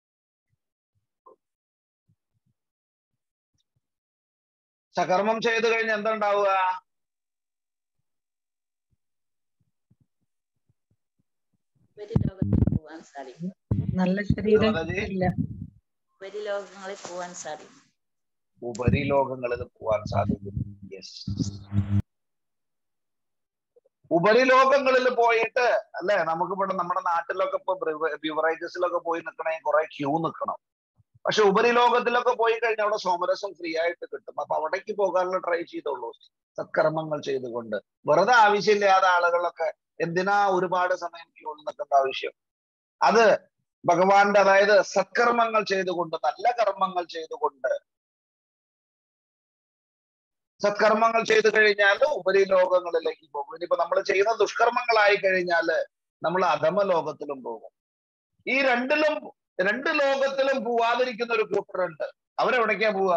സകർമ്മം ചെയ്തു കഴിഞ്ഞാൽ എന്താ ഉണ്ടാവുക ഉപരിലോകത്തിൽ പോവാൻ സാധിക്കും നല്ല ശരീരം മാതാജി ഇല്ല ഉപരിലോകങ്ങളിൽ പോവാൻ സാധിക്കും ഉപരിലോകങ്ങളിൽ പോവാൻ സാധിക്കും യെസ് ഉപരിലോകങ്ങളിൽ പോയിട്ട് അല്ലെ നമുക്കിവിടെ നമ്മുടെ നാട്ടിലൊക്കെ ഇപ്പൊ ബിവറേജസിലൊക്കെ പോയി നിൽക്കണമെങ്കിൽ കുറെ ക്യൂ നിൽക്കണം പക്ഷെ ഉപരിലോകത്തിലൊക്കെ പോയി കഴിഞ്ഞാൽ അവിടെ സോമരസം ഫ്രീ ആയിട്ട് കിട്ടും അപ്പൊ അവിടേക്ക് പോകാനുള്ള ട്രൈ ചെയ്തോളൂ സത്കർമ്മങ്ങൾ ചെയ്തുകൊണ്ട് വെറുതെ ആവശ്യമില്ലാതെ ആളുകളൊക്കെ എന്തിനാ ഒരുപാട് സമയം ക്യൂവിൽ നിൽക്കേണ്ട ആവശ്യം അത് ഭഗവാന്റെ അതായത് സത്കർമ്മങ്ങൾ ചെയ്തുകൊണ്ട് നല്ല കർമ്മങ്ങൾ ചെയ്തുകൊണ്ട് സത്കർമ്മങ്ങൾ ചെയ്തു കഴിഞ്ഞാൽ ഉപരിലോകങ്ങളിലേക്ക് പോകും ഇനിയിപ്പോ നമ്മൾ ചെയ്യുന്ന ദുഷ്കർമ്മങ്ങളായി കഴിഞ്ഞാൽ നമ്മൾ അധമ ലോകത്തിലും പോകും ഈ രണ്ടിലും രണ്ട് ലോകത്തിലും പോവാതിരിക്കുന്ന ഒരു കൂട്ടരുണ്ട് അവരെവിടേക്കാ പോവാ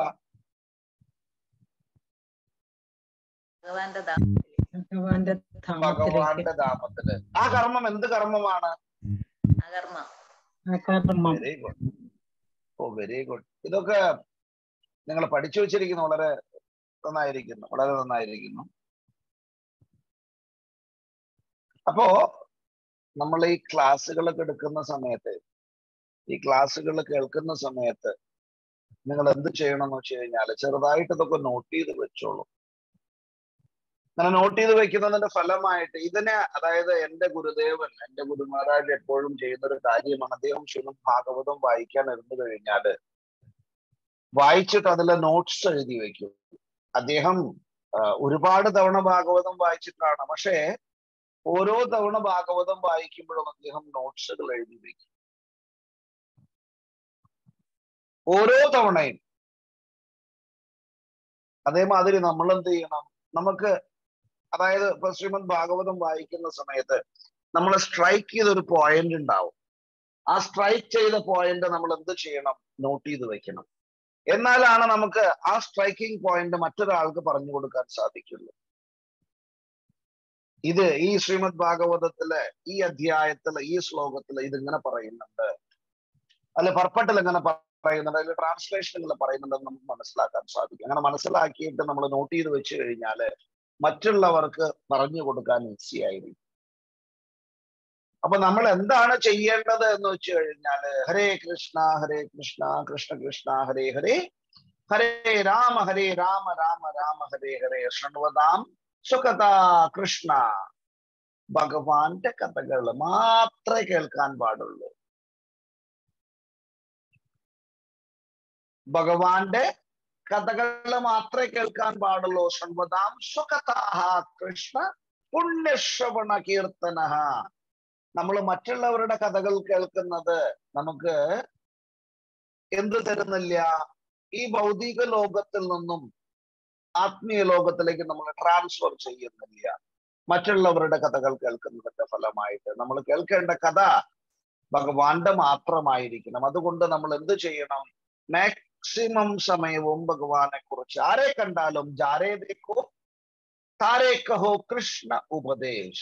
ഭഗവാന്റെ ധാമത്തിലേക്ക് ഭഗവാന്റെ ധാമത്തിലേക്ക് ഭഗവാന്റെ ധാമത്തില് ആ കർമ്മം എന്ത് കർമ്മമാണ് അകർമ്മ അകർമ്മം വെരി ഗുഡ് ഓ വെരി ഗുഡ് ഇതൊക്കെ നിങ്ങൾ പഠിച്ചു വെച്ചിരിക്കുന്നു വളരെ നന്നായിരിക്കുന്നു വളരെ നന്നായിരിക്കുന്നു അപ്പോ നമ്മൾ ഈ ക്ലാസ്സുകളൊക്കെ എടുക്കുന്ന സമയത്ത് ഈ ക്ലാസ്സുകൾ കേൾക്കുന്ന സമയത്ത് നിങ്ങൾ എന്ത് ചെയ്യണം എന്ന് വെച്ച് കഴിഞ്ഞാൽ ചെറുതായിട്ട് ഇതൊക്കെ നോട്ട് ചെയ്ത് വെച്ചോളൂ അങ്ങനെ നോട്ട് ചെയ്ത് വെക്കുന്നതിന്റെ ഫലമായിട്ട് ഇതിനെ അതായത് എന്റെ ഗുരുദേവൻ എന്റെ ഗുരുമാരാജ് എപ്പോഴും ചെയ്യുന്ന ഒരു കാര്യമാണ് അദ്ദേഹം ശിവം ഭാഗവതം വായിക്കാൻ ഇരുന്നു കഴിഞ്ഞാല് വായിച്ചിട്ട് അതിലെ നോട്ട്സ് എഴുതി വെക്കും അദ്ദേഹം ആ, ഒരുപാട് തവണ ഭാഗവതം വായിച്ചിട്ടാണ് പക്ഷേ ഓരോ തവണ ഭാഗവതം വായിക്കുമ്പോഴും അദ്ദേഹം നോട്ട്സുകൾ എഴുതി വെക്കും ഓരോ തവണയും അതേമാതിരി നമ്മൾ എന്ത് ചെയ്യണം നമുക്ക് അതായത് ഇപ്പൊ ശ്രീമദ് ഭാഗവതം വായിക്കുന്ന സമയത്ത് നമ്മൾ സ്ട്രൈക്ക് ചെയ്ത ഒരു പോയിന്റ് ഉണ്ടാവും ആ സ്ട്രൈക്ക് ചെയ്ത പോയിന്റ് നമ്മൾ എന്ത് ചെയ്യണം നോട്ട് ചെയ്ത് വെക്കണം എന്നാലാണ് നമുക്ക് ആ സ്ട്രൈക്കിംഗ് പോയിന്റ് മറ്റൊരാൾക്ക് പറഞ്ഞു കൊടുക്കാൻ സാധിക്കുള്ളൂ ഇത് ഈ ശ്രീമദ് ഭാഗവതത്തിലെ ഈ അധ്യായത്തിലെ ഈ ശ്ലോകത്തില് ഇതിങ്ങനെ പറയുന്നുണ്ട് അല്ലെ പർപ്പട്ടിൽ ഇങ്ങനെ പറയുന്നുണ്ട് അതിൽ ട്രാൻസ്ലേഷനുകൾ പറയുന്നുണ്ടെന്ന് നമുക്ക് മനസ്സിലാക്കാൻ സാധിക്കും അങ്ങനെ മനസ്സിലാക്കിയിട്ട് നമ്മൾ നോട്ട് ചെയ്ത് വെച്ച് കഴിഞ്ഞാല് മറ്റുള്ളവർക്ക് പറഞ്ഞു കൊടുക്കാൻ ഈസി ആയിരിക്കും അപ്പൊ നമ്മൾ എന്താണ് ചെയ്യേണ്ടത് എന്ന് വെച്ച് കഴിഞ്ഞാല് ഹരേ കൃഷ്ണ ഹരേ കൃഷ്ണ കൃഷ്ണ കൃഷ്ണ ഹരേ ഹരേ ഹരേ രാമ ഹരേ രാമ രാമ രാമ ഹരേ ഹരേ ശൃണ്വതാം സുഖത കൃഷ്ണ ഭഗവാന്റെ കഥകൾ മാത്രമേ കേൾക്കാൻ പാടുള്ളൂ ഭഗവാന്റെ കഥകൾ മാത്രമേ കേൾക്കാൻ പാടുള്ളൂ ശൃണ്വതാം സുഖതാഹ കൃഷ്ണ പുണ്യശ്രവണ കീർത്തന നമ്മൾ മറ്റുള്ളവരുടെ കഥകൾ കേൾക്കുന്നത് നമുക്ക് എന്ത് തരുന്നില്ല ഈ ഭൗതിക ലോകത്തിൽ നിന്നും ആത്മീയ ലോകത്തിലേക്ക് നമ്മൾ ട്രാൻസ്ഫർ ചെയ്യുന്നില്ല മറ്റുള്ളവരുടെ കഥകൾ കേൾക്കുന്നതിന്റെ ഫലമായിട്ട് നമ്മൾ കേൾക്കേണ്ട കഥ ഭഗവാന്റെ മാത്രമായിരിക്കണം അതുകൊണ്ട് നമ്മൾ എന്ത് ചെയ്യണം മാക്സിമം സമയവും ഭഗവാനെ കുറിച്ച് ആരെ കണ്ടാലും ജാരേ ദേഖോ താരേ കഹോ കൃഷ്ണ ഉപദേശ്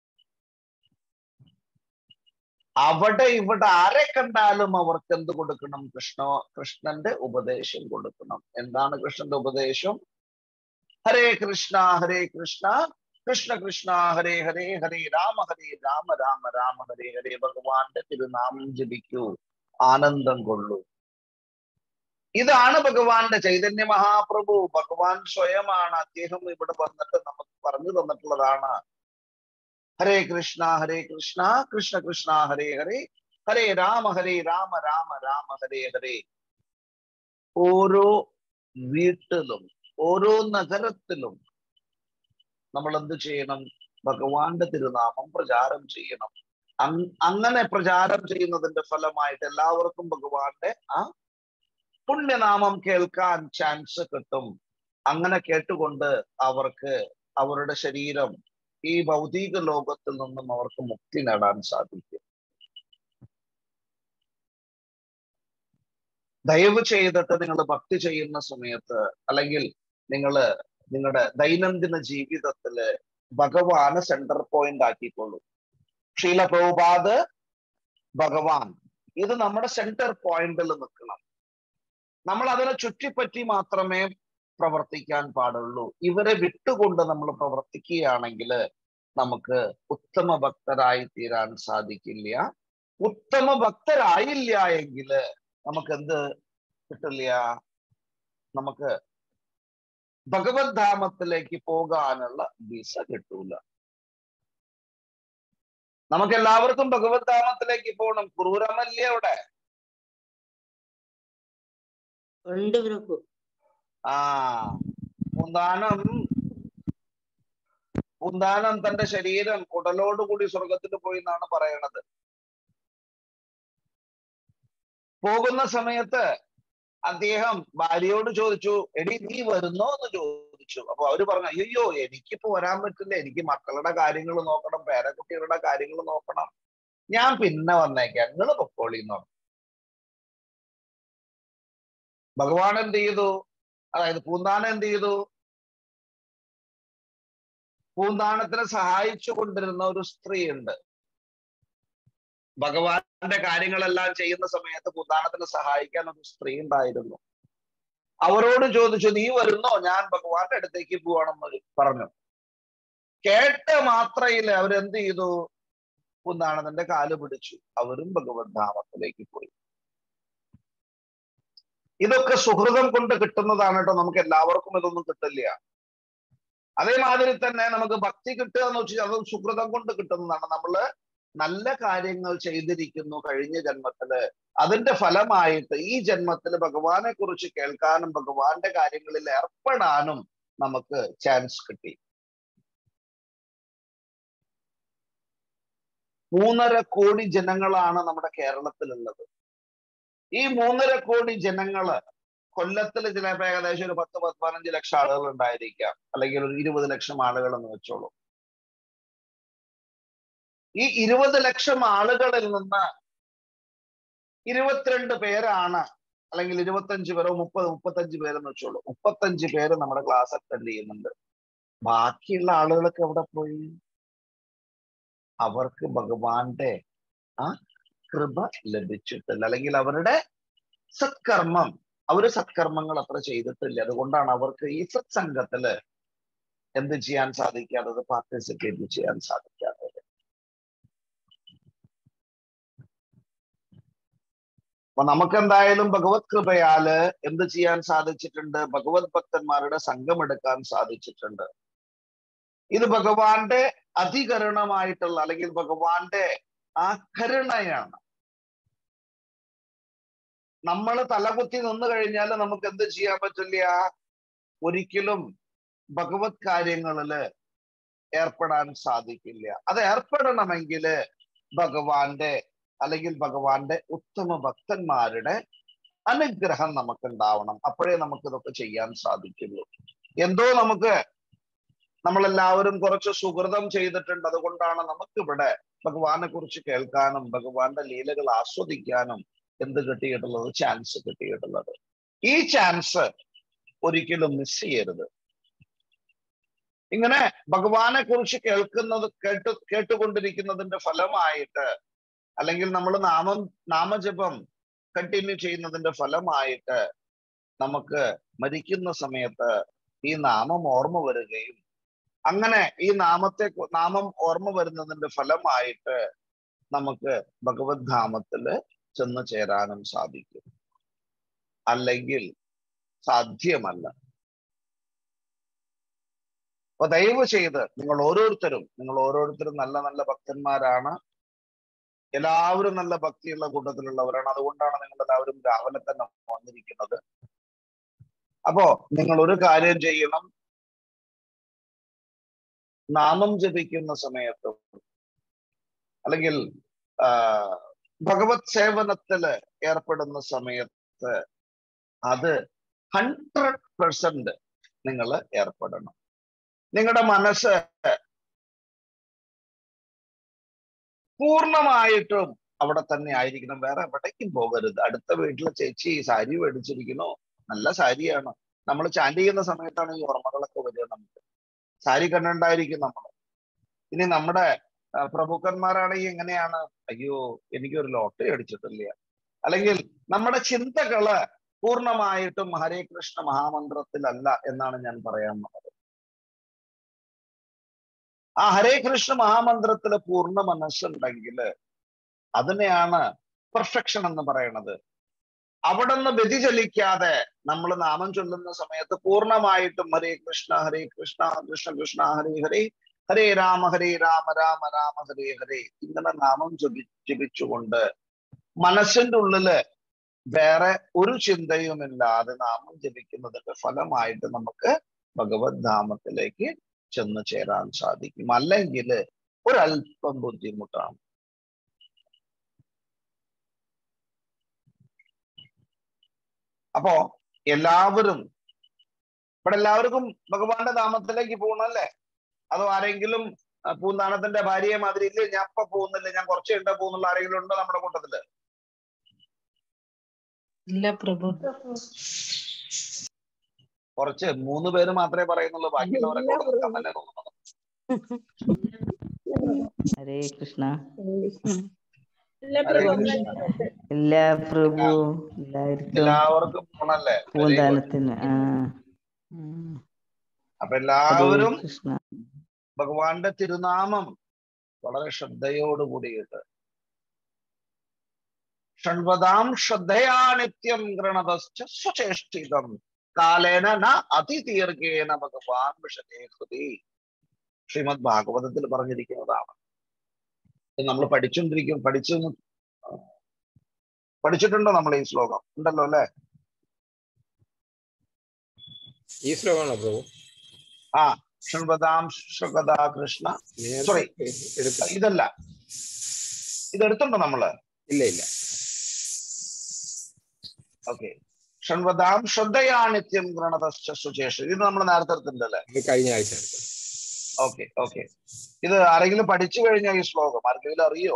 അവിടെ ഇവിടെ ആരെ കണ്ടാലും അവർക്ക് എന്ത് കൊടുക്കണം കൃഷ്ണ കൃഷ്ണന്റെ ഉപദേശം കൊടുക്കണം എന്താണ് കൃഷ്ണന്റെ ഉപദേശം ഹരേ കൃഷ്ണ ഹരേ കൃഷ്ണ കൃഷ്ണ കൃഷ്ണ ഹരേ ഹരേ ഹരേ രാമ ഹരേ രാമ രാമ രാമ ഹരേ ഹരേ ഭഗവാന്റെ തിരുനാമം ജപിക്കൂ ആനന്ദം കൊള്ളൂ ഇതാണ് ഭഗവാന്റെ ചൈതന്യ മഹാപ്രഭു ഭഗവാൻ സ്വയമാണ് അദ്ദേഹം ഇവിടെ വന്നിട്ട് നമുക്ക് പറഞ്ഞു തന്നിട്ടുള്ളതാണ് ഹരേ കൃഷ്ണ ഹരേ കൃഷ്ണ കൃഷ്ണ കൃഷ്ണ ഹരേ ഹരേ ഹരേ രാമ ഹരേ രാമ രാമ രാമ ഹരേ ഹരേ ഓരോ വീട്ടിലും ഓരോ നഗരത്തിലും നമ്മൾ എന്ത് ചെയ്യണം ഭഗവാന്റെ തിരുനാമം പ്രചാരം ചെയ്യണം അങ്ങനെ പ്രചാരം ചെയ്യുന്നതിന്റെ ഫലമായിട്ട് എല്ലാവർക്കും ഭഗവാന്റെ ആ പുണ്യനാമം കേൾക്കാൻ ചാൻസ് കിട്ടും അങ്ങനെ കേട്ടുകൊണ്ട് അവർക്ക് അവരുടെ ശരീരം ഈ ഭൗതിക ലോകത്തിൽ നിന്നും അവർക്ക് മുക്തി നേടാൻ സാധിക്കും ദയവ് ചെയ്തിട്ട് നിങ്ങൾ ഭക്തി ചെയ്യുന്ന സമയത്ത് അല്ലെങ്കിൽ നിങ്ങൾ നിങ്ങളുടെ ദൈനംദിന ജീവിതത്തില് ഭഗവാന് സെന്റർ പോയിന്റ് ആക്കിക്കൊള്ളൂ ഷീല പ്രഭുപാദ് ഭഗവാൻ ഇത് നമ്മുടെ സെന്റർ പോയിന്റിൽ നിൽക്കണം നമ്മൾ അതിനെ ചുറ്റിപ്പറ്റി മാത്രമേ പ്രവർത്തിക്കാൻ പാടുള്ളൂ ഇവരെ വിട്ടുകൊണ്ട് നമ്മൾ പ്രവർത്തിക്കുകയാണെങ്കിൽ നമുക്ക് ഉത്തമ ഭക്തരായി തീരാൻ സാധിക്കില്ല ഉത്തമ ഭക്തരായില്ല എങ്കിൽ നമുക്ക് എന്ത് കിട്ടില്ല നമുക്ക് ഭഗവത് ധാമത്തിലേക്ക് പോകാനുള്ള വിസ കിട്ടൂല നമുക്ക് എല്ലാവർക്കും ഭഗവത് ധാമത്തിലേക്ക് പോകണം ക്രൂരമല്ലേ അവിടെ ഉണ്ട് പ്രഭു ആ പൂന്താനം പൂന്താനം തന്റെ ശരീരം കുടലോടുകൂടി സ്വർഗത്തിൽ പോയി എന്നാണ് പറയണത് പോകുന്ന സമയത്ത് അദ്ദേഹം ഭാര്യയോട് ചോദിച്ചു എടി നീ വരുന്നോ എന്ന് ചോദിച്ചു അപ്പൊ അവര് പറഞ്ഞു അയ്യോ എനിക്കിപ്പോ വരാൻ പറ്റില്ല എനിക്ക് മക്കളുടെ കാര്യങ്ങൾ നോക്കണം പേരക്കുട്ടികളുടെ കാര്യങ്ങൾ നോക്കണം ഞാൻ പിന്നെ വന്നേക്കാം നിങ്ങള് പൊക്കോളിന്ന് പറഞ്ഞു ഭഗവാൻ എന്ത് ചെയ്തു അതായത് പൂന്താനം എന്ത് ചെയ്തു പൂന്താനത്തിനെ സഹായിച്ചു കൊണ്ടിരുന്ന ഒരു സ്ത്രീ ഉണ്ട് ഭഗവാന്റെ കാര്യങ്ങളെല്ലാം ചെയ്യുന്ന സമയത്ത് പൂന്താനത്തിനെ സഹായിക്കാൻ ഒരു സ്ത്രീ ഉണ്ടായിരുന്നു അവരോട് ചോദിച്ചു നീ വരുന്നോ ഞാൻ ഭഗവാന്റെ അടുത്തേക്ക് പോവാണെന്ന് പറഞ്ഞു കേട്ട മാത്രയില് അവരെന്ത് ചെയ്തു പൂന്താനത്തിന്റെ കാല് പിടിച്ചു അവരും ഭഗവത് ധാമത്തിലേക്ക് പോയി ഇതൊക്കെ സുഹൃതം കൊണ്ട് കിട്ടുന്നതാണ് കേട്ടോ നമുക്ക് എല്ലാവർക്കും ഇതൊന്നും കിട്ടില്ല അതേമാതിരി തന്നെ നമുക്ക് ഭക്തി കിട്ടുക എന്ന് വെച്ചാൽ അത് സുഹൃതം കൊണ്ട് കിട്ടുന്നതാണ് നമ്മള് നല്ല കാര്യങ്ങൾ ചെയ്തിരിക്കുന്നു കഴിഞ്ഞ ജന്മത്തില് അതിന്റെ ഫലമായിട്ട് ഈ ജന്മത്തിൽ ഭഗവാനെ കുറിച്ച് കേൾക്കാനും ഭഗവാന്റെ കാര്യങ്ങളിൽ ഏർപ്പെടാനും നമുക്ക് ചാൻസ് കിട്ടി മൂന്നര കോടി ജനങ്ങളാണ് നമ്മുടെ കേരളത്തിലുള്ളത് ഈ മൂന്നര കോടി ജനങ്ങള് കൊല്ലത്തിൽ ചിലപ്പോ ഏകദേശം ഒരു പത്ത് പത്ത് പതിനഞ്ച് ലക്ഷം ആളുകൾ ഉണ്ടായിരിക്കാം അല്ലെങ്കിൽ ഒരു ഇരുപത് ലക്ഷം ആളുകൾ എന്ന് വെച്ചോളൂ ഈ ഇരുപത് ലക്ഷം ആളുകളിൽ നിന്ന് ഇരുപത്തിരണ്ട് പേരാണ് അല്ലെങ്കിൽ ഇരുപത്തഞ്ച് പേരോ മുപ്പത് മുപ്പത്തഞ്ച് പേരെന്ന് വെച്ചോളൂ മുപ്പത്തഞ്ച് പേര് നമ്മുടെ ക്ലാസ് അറ്റൻഡ് ചെയ്യുന്നുണ്ട് ബാക്കിയുള്ള ആളുകളൊക്കെ എവിടെ പോയി അവർക്ക് ഭഗവാന്റെ ആ കൃപ ലഭിച്ചിട്ടില്ല അല്ലെങ്കിൽ അവരുടെ സത്കർമ്മം അവര് സത്കർമ്മങ്ങൾ അത്ര ചെയ്തിട്ടില്ല അതുകൊണ്ടാണ് അവർക്ക് ഈ സത്സംഗത്തില് എന്ത് ചെയ്യാൻ സാധിക്കാത്തത് പാർട്ടിസിപ്പേറ്റ് ചെയ്യാൻ സാധിക്കാത്തത് അപ്പൊ നമുക്ക് എന്തായാലും ഭഗവത് കൃപയാല് എന്ത് ചെയ്യാൻ സാധിച്ചിട്ടുണ്ട് ഭഗവത് ഭക്തന്മാരുടെ സംഘം എടുക്കാൻ സാധിച്ചിട്ടുണ്ട് ഇത് ഭഗവാന്റെ അധികരണമായിട്ടുള്ള അല്ലെങ്കിൽ ഭഗവാന്റെ ആ കരുണയാണ് നമ്മൾ തലകുത്തി നിന്ന് കഴിഞ്ഞാൽ നമുക്ക് എന്ത് ചെയ്യാൻ പറ്റില്ല ഒരിക്കലും ഭഗവത് കാര്യങ്ങളില് ഏർപ്പെടാൻ സാധിക്കില്ല അത് ഏർപ്പെടണമെങ്കിൽ ഭഗവാന്റെ അല്ലെങ്കിൽ ഭഗവാന്റെ ഉത്തമ ഭക്തന്മാരുടെ അനുഗ്രഹം നമുക്ക് ഉണ്ടാവണം അപ്പോഴേ നമുക്ക് ഇതൊക്കെ ചെയ്യാൻ സാധിക്കുള്ളൂ എന്തോ നമുക്ക് നമ്മളെല്ലാവരും കുറച്ച് സുഹൃതം ചെയ്തിട്ടുണ്ട് അതുകൊണ്ടാണ് നമുക്കിവിടെ ഭഗവാനെ കുറിച്ച് കേൾക്കാനും ഭഗവാന്റെ ലീലകൾ ആസ്വദിക്കാനും എന്ത് കിട്ടിയിട്ടുള്ളത് ചാൻസ് കിട്ടിയിട്ടുള്ളത് ഈ ചാൻസ് ഒരിക്കലും മിസ് ചെയ്യരുത് ഇങ്ങനെ ഭഗവാനെ കുറിച്ച് കേൾക്കുന്നത് കേട്ട് കേട്ടുകൊണ്ടിരിക്കുന്നതിന്റെ ഫലമായിട്ട് അല്ലെങ്കിൽ നമ്മൾ നാമം നാമജപം കണ്ടിന്യൂ ചെയ്യുന്നതിന്റെ ഫലമായിട്ട് നമുക്ക് മരിക്കുന്ന സമയത്ത് ഈ നാമം ഓർമ്മ വരികയും അങ്ങനെ ഈ നാമത്തെ നാമം ഓർമ്മ വരുന്നതിന്റെ ഫലമായിട്ട് നമുക്ക് ഭഗവത് ധാമത്തില് ചെന്ന് ചേരാനും സാധിക്കും അല്ലെങ്കിൽ സാധ്യമല്ല അപ്പൊ ദയവ് ചെയ്ത് നിങ്ങൾ ഓരോരുത്തരും നിങ്ങൾ ഓരോരുത്തരും നല്ല നല്ല ഭക്തന്മാരാണ് എല്ലാവരും നല്ല ഭക്തിയുള്ള കൂട്ടത്തിലുള്ളവരാണ് അതുകൊണ്ടാണ് നിങ്ങൾ എല്ലാവരും രാവിലെ തന്നെ വന്നിരിക്കുന്നത് അപ്പോ നിങ്ങൾ ഒരു കാര്യം ചെയ്യണം നാമം ജപിക്കുന്ന സമയത്തും അല്ലെങ്കിൽ ഭഗവത് സേവനത്തില് ഏർപ്പെടുന്ന സമയത്ത് അത് ഹൺഡ്രഡ് പെർസെന്റ് നിങ്ങൾ ഏർപ്പെടണം നിങ്ങളുടെ മനസ്സ് പൂർണ്ണമായിട്ടും അവിടെ തന്നെ ആയിരിക്കണം വേറെ എവിടേക്കും പോകരുത് അടുത്ത വീട്ടിലെ ചേച്ചി സാരി മേടിച്ചിരിക്കുന്നു നല്ല സാരിയാണ് നമ്മൾ ചാൻഡ് ചെയ്യുന്ന സമയത്താണ് ഈ ഓർമ്മകളൊക്കെ വരിക നമുക്ക് സാരി കണ്ടിട്ടുണ്ടായിരിക്കും നമ്മൾ ഇനി നമ്മുടെ പ്രഭുക്കന്മാരാണെങ്കിൽ എങ്ങനെയാണ് അയ്യോ എനിക്കൊരു ലോട്ടറി അടിച്ചിട്ടില്ല അല്ലെങ്കിൽ നമ്മുടെ ചിന്തകള് പൂർണ്ണമായിട്ടും ഹരേ കൃഷ്ണ മഹാമന്ത്രത്തിലല്ല എന്നാണ് ഞാൻ പറയാൻ വന്നത് ആ ഹരേ കൃഷ്ണ മഹാമന്ത്രത്തില് പൂർണ്ണ മനസ്സുണ്ടെങ്കിൽ അതിനെയാണ് പെർഫെക്ഷൻ എന്ന് പറയുന്നത് അവിടെ നിന്ന് വ്യതിചലിക്കാതെ നമ്മൾ നാമം ചൊല്ലുന്ന സമയത്ത് പൂർണ്ണമായിട്ടും ഹരേ കൃഷ്ണ ഹരേ കൃഷ്ണ കൃഷ്ണ കൃഷ്ണ ഹരേ ഹരേ ഹരേ രാമ ഹരേ രാമ രാമ രാമ ഹരേ ഹരേ ഇങ്ങനെ നാമം ജപി ജപിച്ചുകൊണ്ട് മനസ്സിന്റെ ഉള്ളില് വേറെ ഒരു ചിന്തയുമില്ലാതെ നാമം ജപിക്കുന്നതിന്റെ ഫലമായിട്ട് നമുക്ക് ഭഗവത് ധാമത്തിലേക്ക് ചെന്ന് ചേരാൻ സാധിക്കും അല്ലെങ്കിൽ ഒരല്പം ബുദ്ധിമുട്ടാണ് അപ്പോ എല്ലാവരും ഇവിടെ എല്ലാവർക്കും ഭഗവാന്റെ നാമത്തിലേക്ക് പോകണല്ലേ അതോ ആരെങ്കിലും പൂന്താനത്തിന്റെ ഭാര്യയെ മാതിരി ഇല്ലേ ഞാൻ അപ്പൊ പോകുന്നില്ല ഞാൻ കുറച്ച് കഴിഞ്ഞ പോകുന്നുള്ള ആരെങ്കിലും ഉണ്ടോ നമ്മുടെ കൂട്ടത്തില് ഇല്ല പ്രഭു കുറച്ച് മൂന്ന് പേര് മാത്രമേ പറയുന്നുള്ളൂ ബാക്കിയുള്ളവരൊക്കെ കമന്റ് തോന്നുന്നു ഹരേ കൃഷ്ണ ഇല്ല പ്രഭു ഇല്ല പ്രഭു എല്ലാവർക്കും എല്ലാവർക്കും പോണല്ലേ പൂന്താനത്തിന് ആ അപ്പൊ എല്ലാവരും കൃഷ്ണ ഭഗവാന്റെ തിരുനാമം വളരെ ശ്രദ്ധയോട് കൂടിയിട്ട് ഷൺവതാം ശ്രദ്ധയാ നിത്യം ഗൃണതശ്ച സ്വചേഷ്ടിതം കാലേന ന അതിദീർഘേന ഭഗവാൻ വിഷതേ ഹൃതി ശ്രീമദ് ഭാഗവതത്തിൽ പറഞ്ഞിരിക്കുന്നതാണ് ഇത് നമ്മൾ പഠിച്ചുകൊണ്ടിരിക്കും പഠിച്ചു പഠിച്ചിട്ടുണ്ടോ നമ്മൾ ഈ ശ്ലോകം ഉണ്ടല്ലോ അല്ലെ ഈ ശ്ലോകമാണോ പ്രഭു ആ ഷൺവതാം ശ്രുകഥാ കൃഷ്ണ സോറി ഇതല്ല ഇതെടുത്തുണ്ടോ നമ്മള് ഇല്ല ഇല്ല ഓക്കെ ഷൺവതാം ശ്രദ്ധയാ നിത്യം ഗൃണതശ്ച സുചേഷ ഇത് നമ്മൾ നേരത്തെ എടുത്തിട്ടുണ്ടല്ലേ ഇത് കഴിഞ്ഞ ആഴ്ച എടുത്തത്. ഓക്കെ ഓക്കെ ഇത് ആരെങ്കിലും പഠിച്ചു കഴിഞ്ഞാൽ ഈ ശ്ലോകം ആർക്കെങ്കിലും അറിയോ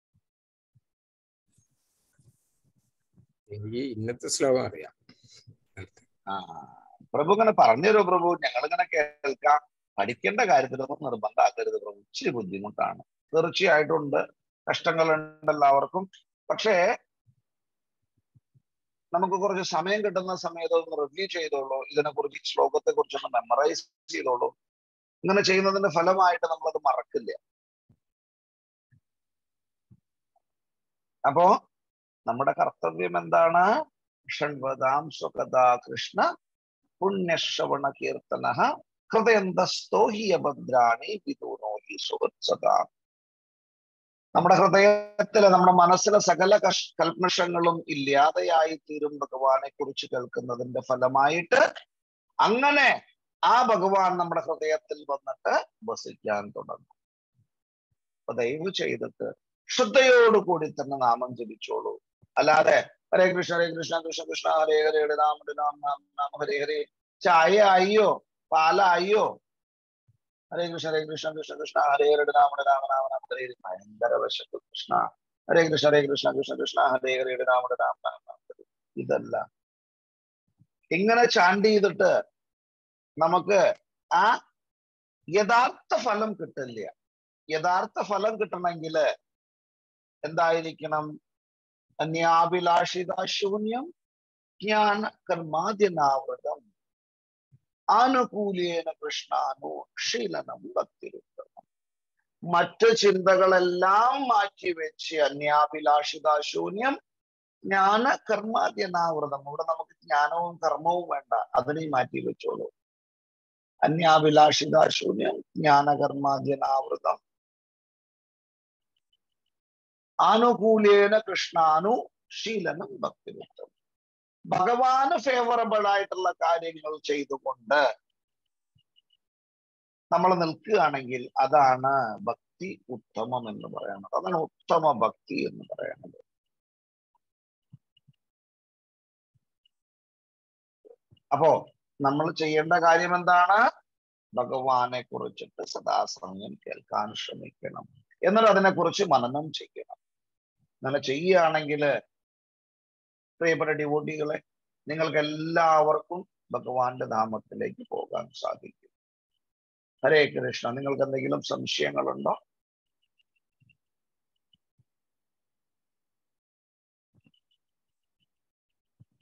എനിക്ക് ഇന്നത്തെ ശ്ലോകം അറിയാം ആ പ്രഭു ഇങ്ങനെ പറഞ്ഞുതരോ പ്രഭു ഞങ്ങൾ ഇങ്ങനെ കേൾക്കാം പഠിക്കേണ്ട കാര്യത്തിലൊന്നും നിർബന്ധമാക്കരുത് പ്രഭു ഇച്ചിരി ബുദ്ധിമുട്ടാണ് തീർച്ചയായിട്ടും ഉണ്ട് കഷ്ടങ്ങളുണ്ട് എല്ലാവർക്കും പക്ഷേ നമുക്ക് കുറച്ച് സമയം കിട്ടുന്ന സമയത്ത് ഒന്ന് റിവ്യൂ ചെയ്തോളൂ ഇതിനെ കുറിച്ച് ഈ ശ്ലോകത്തെ കുറിച്ചൊന്ന് മെമ്മറൈസ് ചെയ്തോളൂ ഇങ്ങനെ ചെയ്യുന്നതിന്റെ ഫലമായിട്ട് നമ്മളത് മറക്കില്ല അപ്പോ നമ്മുടെ കർത്തവ്യം എന്താണ് ഷൺവതാം സ്വകഥാ കൃഷ്ണ പുണ്യശ്രവണ കീർത്തന ഹൃദയന്തസ്തോ ഹി അഭദ്രാണി വിദൂനോ ഹി സുഹൃത്സതാ നമ്മുടെ ഹൃദയത്തിലെ നമ്മുടെ മനസ്സിലെ സകല കഷ് കൽമഷങ്ങളും ഇല്ലാതെയായി തീരും ഭഗവാനെ കുറിച്ച് കേൾക്കുന്നതിന്റെ ഫലമായിട്ട് അങ്ങനെ ആ ഭഗവാൻ നമ്മുടെ ഹൃദയത്തിൽ വന്നിട്ട് വസിക്കാൻ തുടങ്ങും അപ്പൊ ദയവ് ചെയ്തിട്ട് ശ്രദ്ധയോടുകൂടി തന്നെ നാമം ജപിച്ചോളൂ അല്ലാതെ ഹരേ കൃഷ്ണ ഹരേ കൃഷ്ണ കൃഷ്ണ കൃഷ്ണ ഹരേ ഹരേ ഹരേ രാമ ഹരേ രാമ രാമ രാമ ഹരേ ഹരേ ചായ ആയിയോ പാലായിയോ ഹരേ കൃഷ്ണ ഹരേ കൃഷ്ണ കൃഷ്ണ കൃഷ്ണ ഹരേ ഹരേ രാമ ഹരേ രാമ രാമ രാമ ഹരേ ഹരേ ഭയങ്കര വിശപ്പ് കൃഷ്ണ ഹരേ കൃഷ്ണ ഹരേ കൃഷ്ണ കൃഷ്ണ കൃഷ്ണ ഹരേ ഹരേ രാമ ഹരേ രാമ രാമ രാമ ഹരേ ഇതല്ല ഇങ്ങനെ ചാണ്ട് ചെയ്തിട്ട് നമുക്ക് ആ യഥാർത്ഥ ഫലം കിട്ടില്ല യഥാർത്ഥ ഫലം കിട്ടണമെങ്കിൽ എന്തായിരിക്കണം അന്യാഭിലാഷിതാശൂന്യം ജ്ഞാന കർമാദ്യനാവൃതം ആനുകൂല്യേന കൃഷ്ണാനു ശീലനം ഭക്തിരുത്തം മറ്റ് ചിന്തകളെല്ലാം മാറ്റിവെച്ച് അന്യാഭിലാഷിതാശൂന്യം ജ്ഞാന കർമാദ്യനാവൃതം ഇവിടെ നമുക്ക് ജ്ഞാനവും കർമ്മവും വേണ്ട അതിനെ മാറ്റി വെച്ചോളൂ അന്യാഭിലാഷിതാശൂന്യം ജ്ഞാനകർമാദ്യനാവൃതം ആനുകൂല്യേന കൃഷ്ണാനു ശീലനം ഭക്തിവിത്തം ഭഗവാന് ഫേവറബിൾ ആയിട്ടുള്ള കാര്യങ്ങൾ ചെയ്തുകൊണ്ട് നമ്മൾ നിൽക്കുകയാണെങ്കിൽ അതാണ് ഭക്തി ഉത്തമം എന്ന് പറയുന്നത് അതാണ് ഉത്തമ ഭക്തി എന്ന് പറയുന്നത് അപ്പോ നമ്മൾ ചെയ്യേണ്ട കാര്യം എന്താണ് ഭഗവാനെ കുറിച്ചിട്ട് സദാസമയം കേൾക്കാൻ ശ്രമിക്കണം എന്നിട്ട് അതിനെക്കുറിച്ച് മനനം ചെയ്യണം അങ്ങനെ ചെയ്യുകയാണെങ്കിൽ പ്രിയപ്പെട്ട ഡിവോട്ടികളെ നിങ്ങൾക്ക് എല്ലാവർക്കും ഭഗവാന്റെ ധാമത്തിലേക്ക് പോകാൻ സാധിക്കും ഹരേ കൃഷ്ണ നിങ്ങൾക്ക് എന്തെങ്കിലും സംശയങ്ങളുണ്ടോ